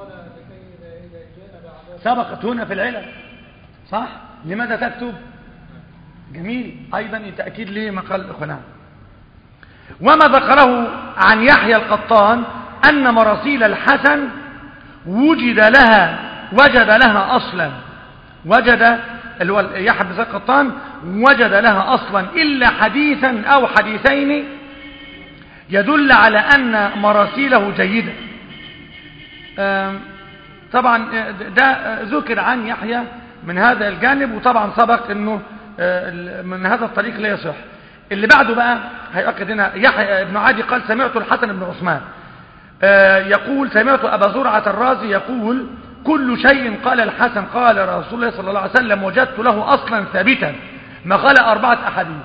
سبقت هنا في العلل صح لماذا تكتب جميل ايضا تاكيد لما قال الاخوان وما ذكره عن يحيى القطان ان مراسيل الحسن وجد لها وجد لها اصلا وجد اللي هو يحيى بن زكي القطان وجد لها اصلا الا حديثا او حديثين يدل على ان مراسيله جيده آم، طبعا آه، ده آه، ذكر عن يحيى من هذا الجانب وطبعا سبق انه آه، من هذا الطريق لا يصح اللي بعده بقى هيأكد هنا يحيى بن عادي قال سمعت الحسن بن عثمان آه، يقول سمعت أبا زرعة الرازي يقول كل شيء قال الحسن قال رسول الله صلى الله عليه وسلم وجدت له أصلا ثابتا ما قال أربعة أحاديث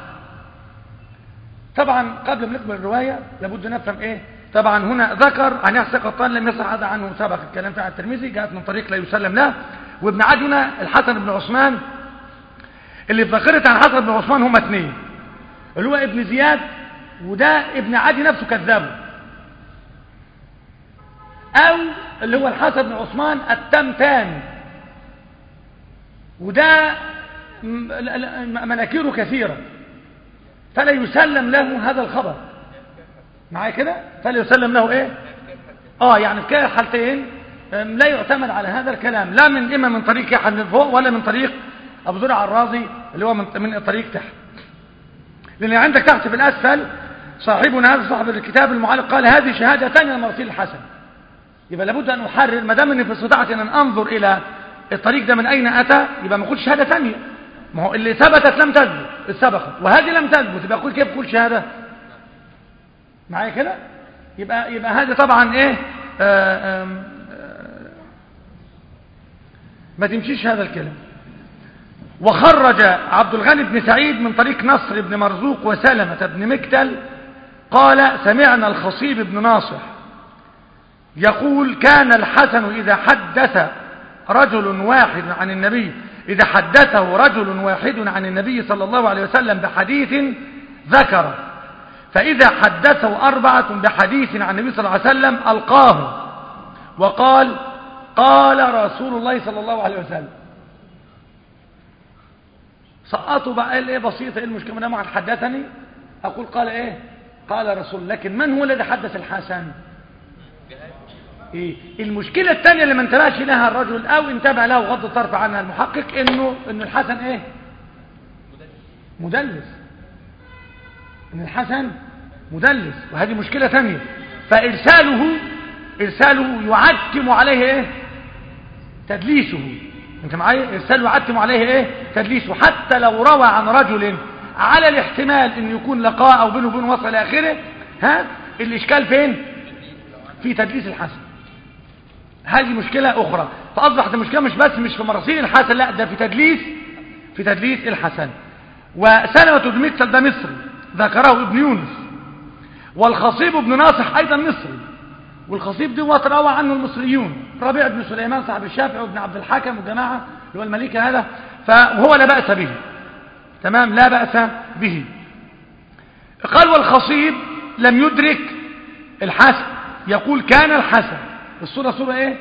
طبعا قبل ما نكمل الرواية لابد نفهم ايه طبعا هنا ذكر عن يحيى قطان لم يصح هذا عنه سبق الكلام في الترمذي جاءت من طريق لا يسلم له وابن عدي هنا الحسن بن عثمان اللي ذكرت عن الحسن بن عثمان هما اثنين اللي هو ابن زياد وده ابن عدي نفسه كذابه او اللي هو الحسن بن عثمان التمتان وده م- ل- ل- مناكيره كثيرة فلا يسلم له هذا الخبر معايا كده فلا يسلم له ايه اه يعني في كلا الحالتين أم، لا يعتمد على هذا الكلام لا من اما من طريق يحيى بن فوق ولا من طريق ابو زرع الرازي اللي هو من من الطريق تحت لان عندك تحت في الاسفل صاحبنا هذا صاحب الكتاب المعلق قال هذه شهاده ثانيه لمرسيل الحسن يبقى لابد ان احرر ما دام ان في استطاعتي ان انظر الى الطريق ده من اين اتى يبقى ما اقولش شهاده ثانيه ما هو اللي ثبتت لم تثبت سبقت وهذه لم تثبت يبقى اقول كيف اقول شهاده معايا كده يبقى يبقى هذا طبعا ايه آه آم، آه ما تمشيش هذا الكلام وخرج عبد الغني بن سعيد من طريق نصر بن مرزوق وسلمة بن مكتل قال سمعنا الخصيب بن ناصح يقول كان الحسن إذا حدث رجل واحد عن النبي إذا حدثه رجل واحد عن النبي صلى الله عليه وسلم بحديث ذكر فإذا حدثه أربعة بحديث عن النبي صلى الله عليه وسلم ألقاه وقال قال رسول الله صلى الله عليه وسلم سقطوا بقى قال ايه بسيطة ايه المشكلة ما دام حدثني اقول قال ايه قال رسول لكن من هو الذي حدث الحسن إيه؟ المشكلة الثانية اللي ما انتبهش لها الرجل او انتبه له وغض الطرف عنها المحقق انه ان الحسن ايه مدلس ان الحسن مدلس وهذه مشكلة ثانية فارساله ارساله يعتم عليه ايه تدليسه انت معايا ارساله يعتم عليه ايه تدليسه حتى لو روى عن رجل على الاحتمال ان يكون لقاء او بينه وبين وصل الى اخره ها الاشكال فين في تدليس الحسن هذه مشكلة أخرى فأصبحت المشكلة مش بس مش في مراسيل الحسن لا ده في تدليس في تدليس الحسن وسلمة بن مكسل ده مصري ذكره ابن يونس والخصيب بن ناصح أيضا مصري والخصيب دي روى عنه المصريون ربيع بن سليمان صاحب الشافعي وابن عبد الحكم والجماعة اللي هو الملك هذا فهو لا بأس به تمام لا بأس به قال والخصيب لم يدرك الحسن يقول كان الحسن الصورة صورة ايه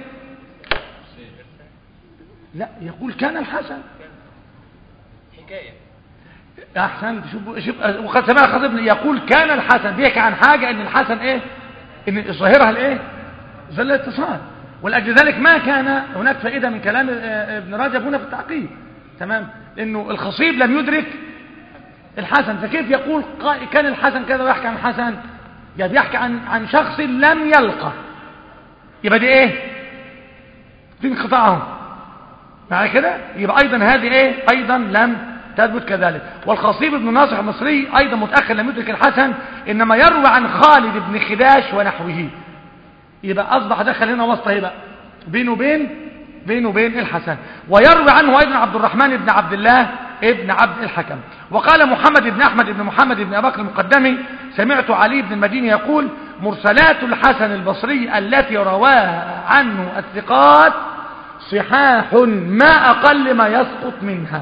لا يقول كان الحسن حكاية احسن شوف شوف وقد سمع الخطيب يقول كان الحسن بيحكي عن حاجة ان الحسن ايه ان ظاهرها الايه ظل الاتصال ولاجل ذلك ما كان هناك فائدة من كلام آه، ابن رجب هنا في التعقيب تمام انه الخصيب لم يدرك الحسن فكيف يقول قا- كان الحسن كذا ويحكي عن الحسن يعني بيحكي عن عن شخص لم يلقى يبقى دي ايه في انقطاعهم مع كده يبقى ايضا هذه ايه ايضا لم تثبت كذلك والخصيب بن ناصح المصري ايضا متاخر لم يدرك الحسن انما يروى عن خالد بن خداش ونحوه يبقى اصبح دخل هنا وسط ايه بقى بينه وبين بينه وبين الحسن ويروي عنه ايضا عبد الرحمن بن عبد الله ابن عبد الحكم وقال محمد بن أحمد بن محمد بن أبي بكر المقدمي سمعت علي بن المديني يقول مرسلات الحسن البصري التي رواها عنه الثقات صحاح ما أقل ما يسقط منها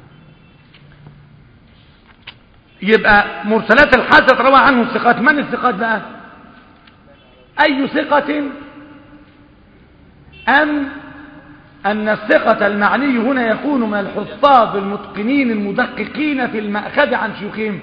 يبقى مرسلات الحسن روى عنه الثقات من الثقات بقى أي ثقة أم أن الثقة المعني هنا يكون من الحفاظ المتقنين المدققين في المأخذ عن شيوخهم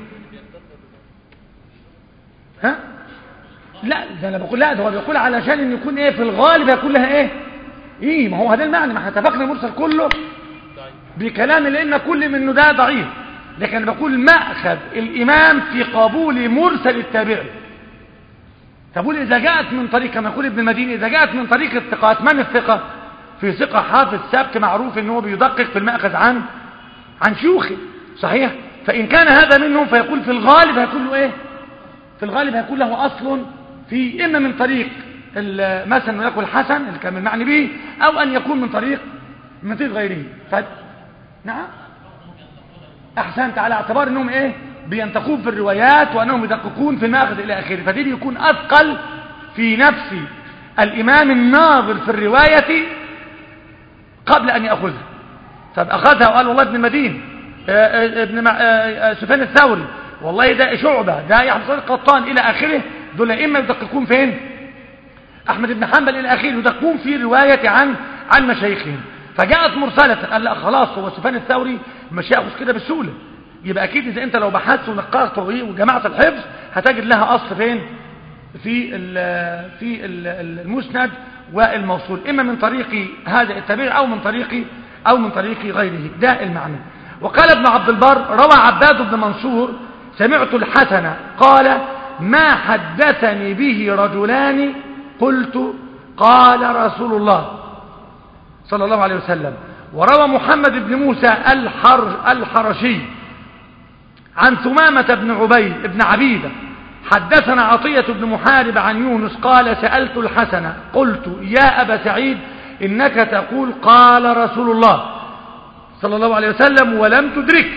ها لا ده انا بقول لا ده هو بيقول علشان ان يكون ايه في الغالب هيكون لها ايه ايه ما هو هذا المعنى ما احنا اتفقنا المرسل كله بكلام لان كل منه ده ضعيف لكن انا بقول مأخذ الامام في قبول مرسل التابعي تقول اذا جاءت من طريق كما يقول ابن المديني اذا جاءت من طريق الثقات من الثقه في ثقه حافظ ثابت معروف ان هو بيدقق في المأخذ عن عن شيوخه صحيح فان كان هذا منهم فيقول في الغالب هيكون له ايه في الغالب هيكون له اصل في إما من طريق مثلا يقول الحسن اللي كان المعني به أو أن يكون من طريق من طريق غيره ف... نعم أحسنت على اعتبار أنهم إيه بينتقون في الروايات وأنهم يدققون في المأخذ إلى آخره فدي بيكون أثقل في نفس الإمام الناظر في الرواية قبل أن يأخذها طب أخذها وقال والله ابن المدين ابن سفيان الثوري والله ده شعبة ده يحفظ القطان إلى آخره دول إما يدققون فين أحمد بن حنبل إلى آخره يدققون في رواية عن عن مشايخهم فجاءت مرسلة قال لا خلاص هو سفيان الثوري مش هياخذ كده بسهولة يبقى أكيد إذا أنت لو بحثت ونقرت وجمعت الحفظ هتجد لها أصل فين في ال في ال المسند والموصول إما من طريق هذا التابع أو من طريق أو من طريق غيره ده المعنى وقال ابن عبد البر روى عباد بن منصور سمعت الحسن قال ما حدثني به رجلان قلت قال رسول الله صلى الله عليه وسلم وروى محمد بن موسى الحر الحرشي عن ثمامة بن عبيد بن عبيدة حدثنا عطية بن محارب عن يونس قال سألت الحسن قلت يا أبا سعيد إنك تقول قال رسول الله صلى الله عليه وسلم ولم تدرك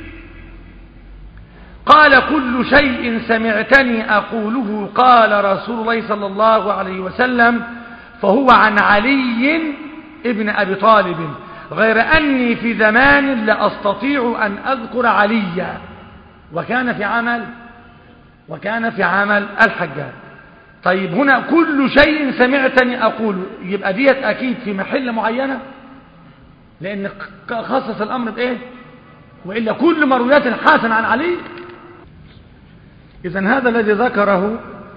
قال كل شيء سمعتني أقوله قال رسول الله صلى الله عليه وسلم فهو عن علي ابن أبي طالب غير أني في زمان لأستطيع أن أذكر عليا وكان في عمل وكان في عمل الحجاج طيب هنا كل شيء سمعتني أقول يبقى ديت أكيد في محل معينة لأن خصص الأمر بإيه وإلا كل مرويات الحسن عن علي إذا هذا الذي ذكره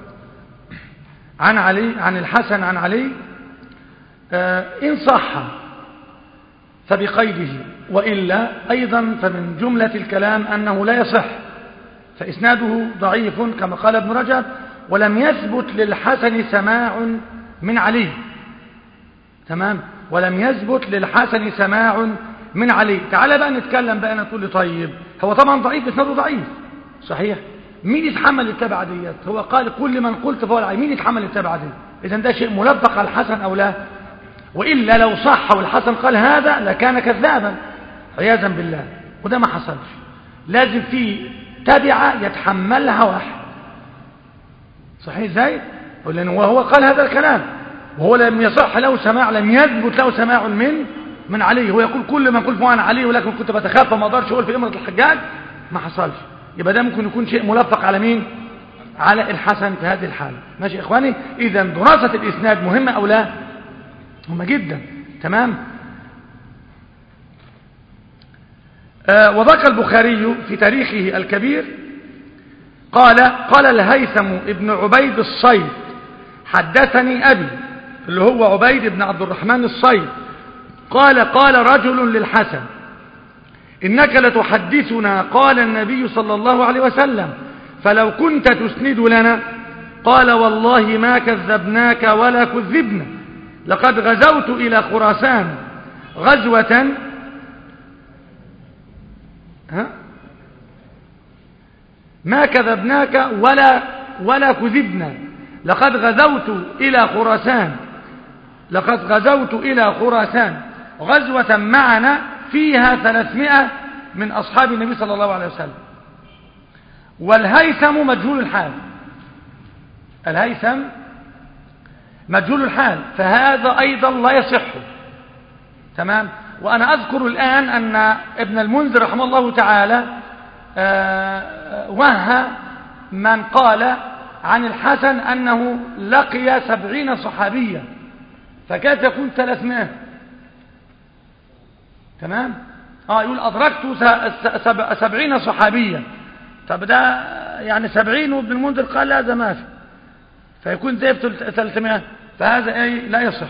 عن علي عن الحسن عن علي آه إن صح فبقيده وإلا أيضا فمن جملة الكلام أنه لا يصح فإسناده ضعيف كما قال ابن رجب ولم يثبت للحسن سماع من علي تمام ولم يثبت للحسن سماع من علي تعال بقى نتكلم بقى نقول لي طيب هو طبعا ضعيف اسناده ضعيف صحيح مين يتحمل التبعة ديت هو قال كل من قلت فهو العين مين يتحمل التبعة دي اذا ده شيء ملبق على الحسن او لا وإلا لو صح والحسن قال هذا لكان كذابا عياذا بالله وده ما حصلش لازم في تبعة يتحملها واحد صحيح ازاي لأنه وهو قال هذا الكلام وهو لم يصح له سماع لم يثبت له سماع من من علي هو يقول كل ما قلت عن علي ولكن كنت بتخاف وما اقدرش اقول في امرة الحجاج ما حصلش يبقى ده ممكن يكون شيء ملفق على مين على الحسن في هذه الحالة ماشي يا اخواني اذا دراسة الاسناد مهمة او لا مهمة جدا تمام آه وذكر البخاري في تاريخه الكبير قال قال الهيثم ابن عبيد الصيد حدثني أبي اللي هو عبيد بن عبد الرحمن الصيد قال قال رجل للحسن إنك لتحدثنا قال النبي صلى الله عليه وسلم فلو كنت تسند لنا قال والله ما كذبناك ولا كذبنا لقد غزوت إلى خراسان غزوة ها ما كذبناك ولا ولا كذبنا لقد غزوت إلى خراسان لقد غزوت إلى خراسان غزوة معنا فيها ثلاثمائة من أصحاب النبي صلى الله عليه وسلم والهيثم مجهول الحال الهيثم مجهول الحال فهذا أيضا لا يصح تمام وأنا أذكر الآن أن ابن المنذر رحمه الله تعالى آه، وهى من قال عن الحسن أنه لقي سبعين صحابيا فكيف يكون ثلاثمائة تمام اه يقول أدركت س- س- سب- سبعين صحابيا طب ده يعني سبعين وابن المنذر قال لا ده ما في فيكون زي ثلاثمائة فهذا أي لا يصح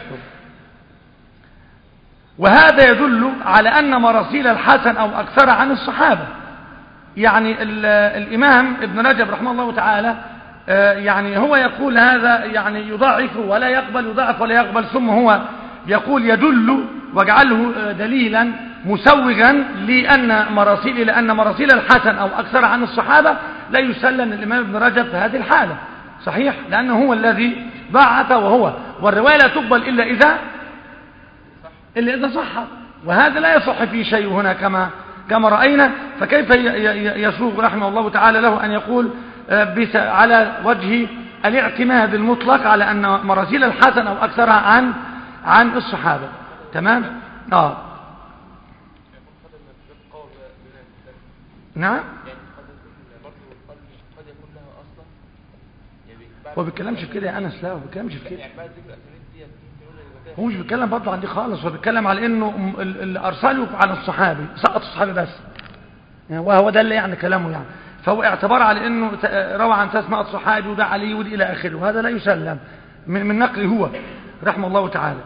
وهذا يدل على أن مراسيل الحسن أو أكثر عن الصحابة يعني ال- الإمام ابن رجب رحمه الله تعالى آه، يعني هو يقول هذا يعني يضاعف ولا يقبل يضاعف ولا يقبل ثم هو يقول يدل واجعله آه، دليلا مسوغا لأن مراسيل لأن مراسيل الحسن أو أكثر عن الصحابة لا يسلم الإمام ابن رجب في هذه الحالة صحيح لأنه هو الذي ضاعف وهو والرواية لا تقبل إلا إذا إلا إذا صح وهذا لا يصح فيه شيء هنا كما كما رأينا فكيف ي- ي- يسوغ رحمه الله تعالى له أن يقول آه، بس- على وجه الاعتماد المطلق على أن مراسيل الحسن أو أكثرها عن عن الصحابة تمام آه يكون قدر من قول بما يتكلم نعم يعني قد يكون برضه قد قد يكون لها اصلا يعني بعد هو بيتكلمش في كده يا أنس لا هو بيتكلمش في كده يعني بعد ذكر الاسانيد ديت ممكن نقول يبقى فيها هو مش بيتكلم برضه عن دي خالص هو بيتكلم على انه م- ال- اللي ارسله عن الصحابي سقط الصحابي بس يعني وهو ده اللي يعني كلامه يعني فهو اعتبار على انه ت- روى عن تسمع الصحابي وده علي ودي الى اخره وهذا لا يسلم من, من نقله هو رحمه الله تعالى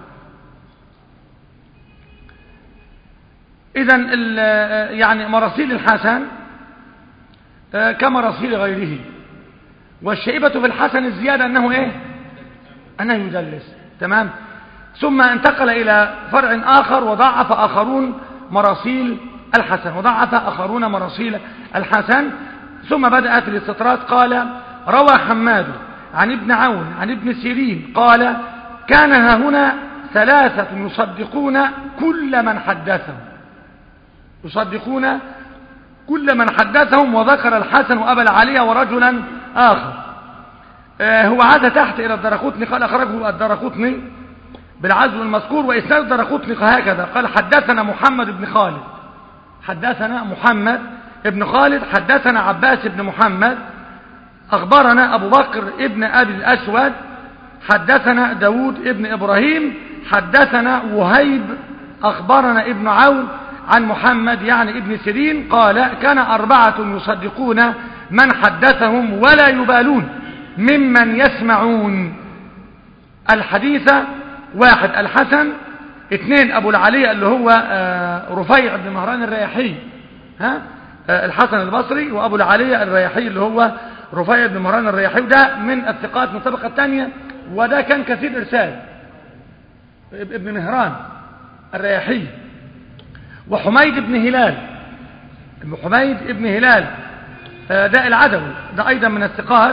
اذا ال- يعني مراسيل الحسن آه، كمراسيل غيره والشيبة في الحسن الزيادة انه ايه أنه يدلس تمام ثم انتقل إلى فرع آخر وضعف آخرون مراسيل الحسن وضعف آخرون مراسيل الحسن ثم بدأ في الاستطراد قال روى حماد عن ابن عون عن ابن سيرين قال كان ها هنا ثلاثة يصدقون كل من حدثهم يصدقون كل من حدثهم وذكر الحسن وأبا العالية ورجلا آخر آه، هو عاد تحت إلى الدرقوتني قال أخرجه الدرقوتني بالعزو المذكور وإسناد الدرقوتني هكذا قال حدثنا محمد بن خالد حدثنا محمد بن خالد حدثنا عباس بن محمد أخبرنا أبو بكر ابن أبي الأسود حدثنا داود ابن إبراهيم حدثنا وهيب أخبرنا ابن عون عن محمد يعني ابن سيرين قال كان أربعة يصدقون من حدثهم ولا يبالون ممن يسمعون الحديث واحد الحسن اثنين أبو العلي اللي هو آه، رفيع بن مهران الرياحي ها آه، الحسن البصري وأبو العلي الرياحي اللي هو رفيع بن مهران الرياحي وده من الثقات من الطبقة الثانية وده كان كثير إرسال ابن مهران الرياحي وحميد بن هلال حميد بن هلال آه، ده العدوي ده أيضا من الثقات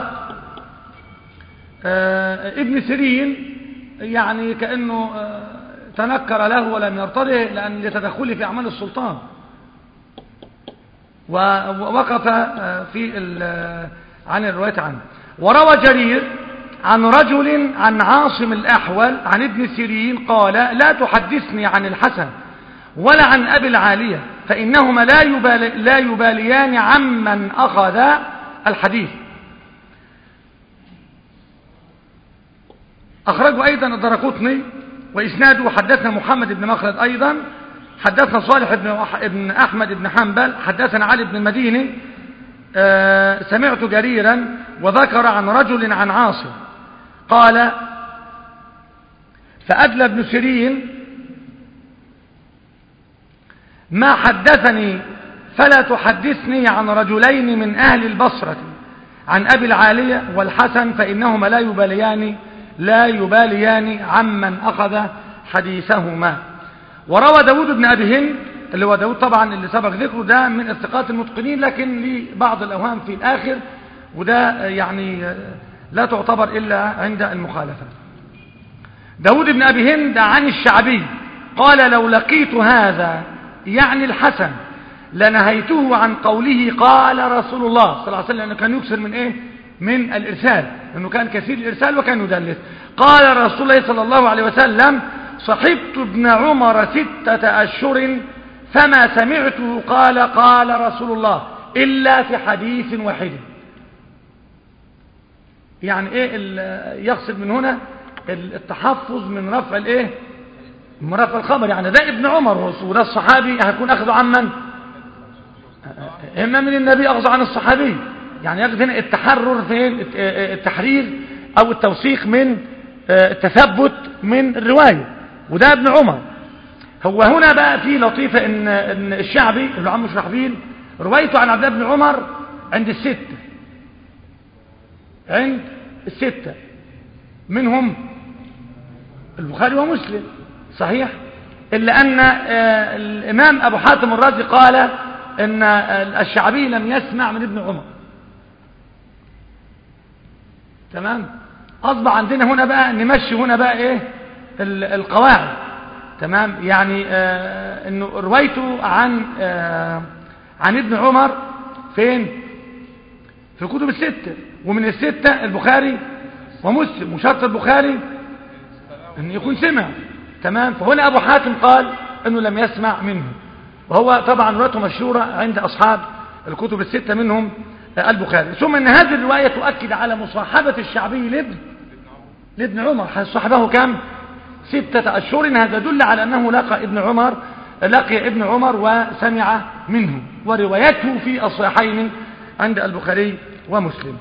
آه، ابن سيرين يعني كأنه آه، تنكر له ولم يرتضه لأن لتدخله في أعمال السلطان و- ووقف آه، في ال- عن الرواية عنه وروى جرير عن رجل عن عاصم الأحول عن ابن سيرين قال لا تحدثني عن الحسن ولا عن أبي العالية فإنهما لا, يبالي لا يباليان عمن أخذ الحديث أخرجه أيضا الدرقطني وإسناده حدثنا محمد بن مخلد أيضا حدثنا صالح بن أح- ابن أحمد بن حنبل حدثنا علي بن المديني آه، سمعت جريرا وذكر عن رجل عن عاصم قال فأدلى ابن سيرين ما حدثني فلا تحدثني عن رجلين من أهل البصرة عن أبي العالية والحسن فإنهما لا يباليان لا يباليان عمن أخذ حديثهما وروى داود بن أبي هند اللي هو داود طبعا اللي سبق ذكره ده من الثقات المتقنين لكن لبعض الأوهام في الآخر وده يعني لا تعتبر إلا عند المخالفة داود بن أبي هند عن الشعبي قال لو لقيت هذا يعني الحسن لنهيته عن قوله قال رسول الله صلى الله عليه وسلم لأنه كان يكثر من إيه من الإرسال لأنه كان كثير الإرسال وكان يدلس قال رسول الله صلى الله عليه وسلم صحبت ابن عمر ستة أشهر فما سمعته قال قال رسول الله إلا في حديث واحد يعني ايه ال- يقصد من هنا ال- التحفظ من رفع الايه من رفع الخبر يعني ده ابن عمر وده الصحابي هيكون اخذه عن من اما من النبي اخذه عن الصحابي يعني ياخذ هنا التحرر فين الت- التحرير او التوثيق من آه، التثبت من الروايه وده ابن عمر هو هنا بقى في لطيفه ان ان الشعبي اللي عم شرحبيل روايته عن عبد الله بن عمر عند السته عند الستة منهم البخاري ومسلم صحيح إلا أن آه، الإمام أبو حاتم الرازي قال أن آه، الشعبي لم يسمع من ابن عمر تمام أصبح عندنا هنا بقى نمشي هنا بقى إيه ال- القواعد تمام يعني آه انه روايته عن آه عن ابن عمر فين في الكتب الستة ومن الستة البخاري ومسلم وشرط البخاري أن يكون سمع تمام فهنا أبو حاتم قال أنه لم يسمع منه وهو طبعا روايته مشهورة عند أصحاب الكتب الستة منهم البخاري ثم أن هذه الرواية تؤكد على مصاحبة الشعبي لابن لابن عمر حيث صاحبه كم ستة أشهر هذا دل على أنه لقى ابن عمر لقي ابن عمر وسمع منه وروايته في الصحيحين عند البخاري ومسلم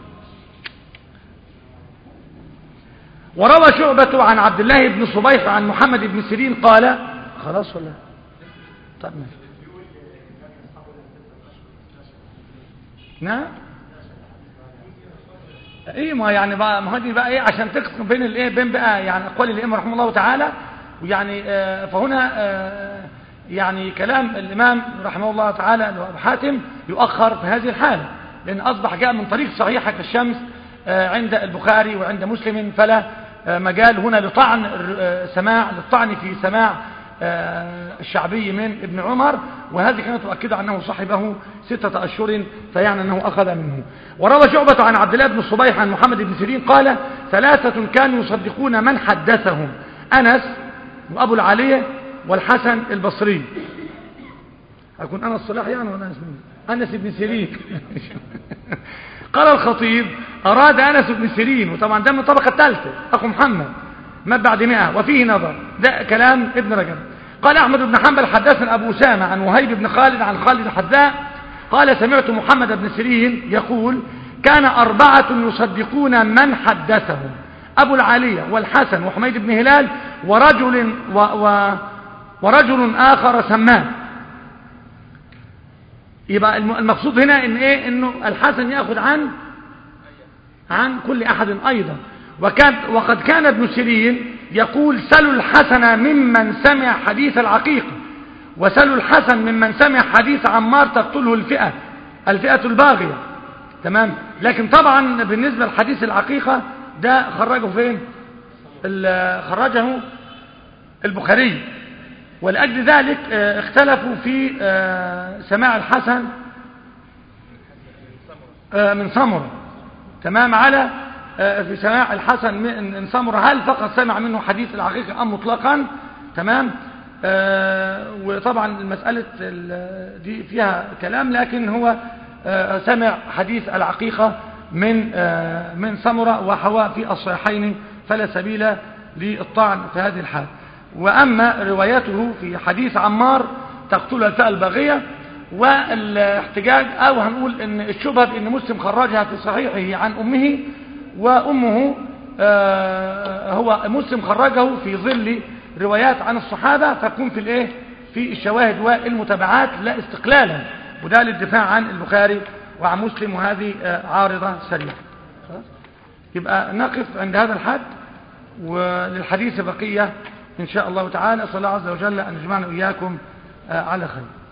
وروى شعبة عن عبد الله بن صبيح عن محمد بن سيرين قال خلاص ولا طب ماشي نعم ايه ما يعني بقى ما هذه بقى ايه عشان تقسم بين الايه بين بقى يعني اقوال الامام رحمه الله تعالى ويعني آه فهنا آه يعني كلام الامام رحمه الله تعالى ابو حاتم يؤخر في هذه الحاله لان اصبح جاء من طريق صحيحه كالشمس آه عند البخاري وعند مسلم فلا آه مجال هنا لطعن آه سماع للطعن في سماع الشعبي من ابن عمر وهذه كانت تؤكد أنه صاحبه ستة أشهر فيعني أنه أخذ منه وروى شعبة عن عبد الله بن الصبيح عن محمد بن سيرين قال ثلاثة كانوا يصدقون من حدثهم أنس وأبو العالية والحسن البصري أكون أنس صلاح يعني ولا أنس مين أنس بن سيرين قال الخطيب أراد أنس بن سيرين وطبعا ده من الطبقة الثالثة أخو محمد ما بعد مئة وفيه نظر ده كلام ابن رجب قال أحمد بن حنبل حدثنا أبو أسامة عن وهيب بن خالد عن خالد الحذاء قال سمعت محمد بن سيرين يقول كان أربعة يصدقون من حدثهم أبو العالية والحسن وحميد بن هلال ورجل و و ورجل آخر سماه يبقى المقصود هنا ان ايه انه الحسن ياخذ عن عن كل احد ايضا وكان وقد كان ابن سيرين يقول سلوا الحسن ممن سمع حديث العقيقة وسلوا الحسن ممن سمع حديث عمار تقتله الفئة الفئة الباغية تمام لكن طبعا بالنسبة لحديث العقيقة ده خرجه فين خرجه البخاري ولأجل ذلك اختلفوا في سماع الحسن من سمر تمام على في سماع الحسن من سمرة هل فقط سمع منه حديث العقيقة أم مطلقا تمام آه وطبعا المسألة دي فيها كلام لكن هو آه سمع حديث العقيقة من آه من سمرة وحواء في الصحيحين فلا سبيل للطعن في هذه الحال وأما روايته في حديث عمار تقتل الفئة الباغية والاحتجاج أو هنقول ان الشبهة بأن مسلم خرجها في صحيحه عن أمه وأمه آه هو مسلم خرجه في ظل روايات عن الصحابة تكون في الايه في الشواهد والمتابعات لا استقلالا وده للدفاع عن البخاري وعن مسلم وهذه آه عارضة سريعة يبقى نقف عند هذا الحد وللحديث بقية إن شاء الله تعالى صلى الله عز وجل أن يجمعنا إياكم آه على خير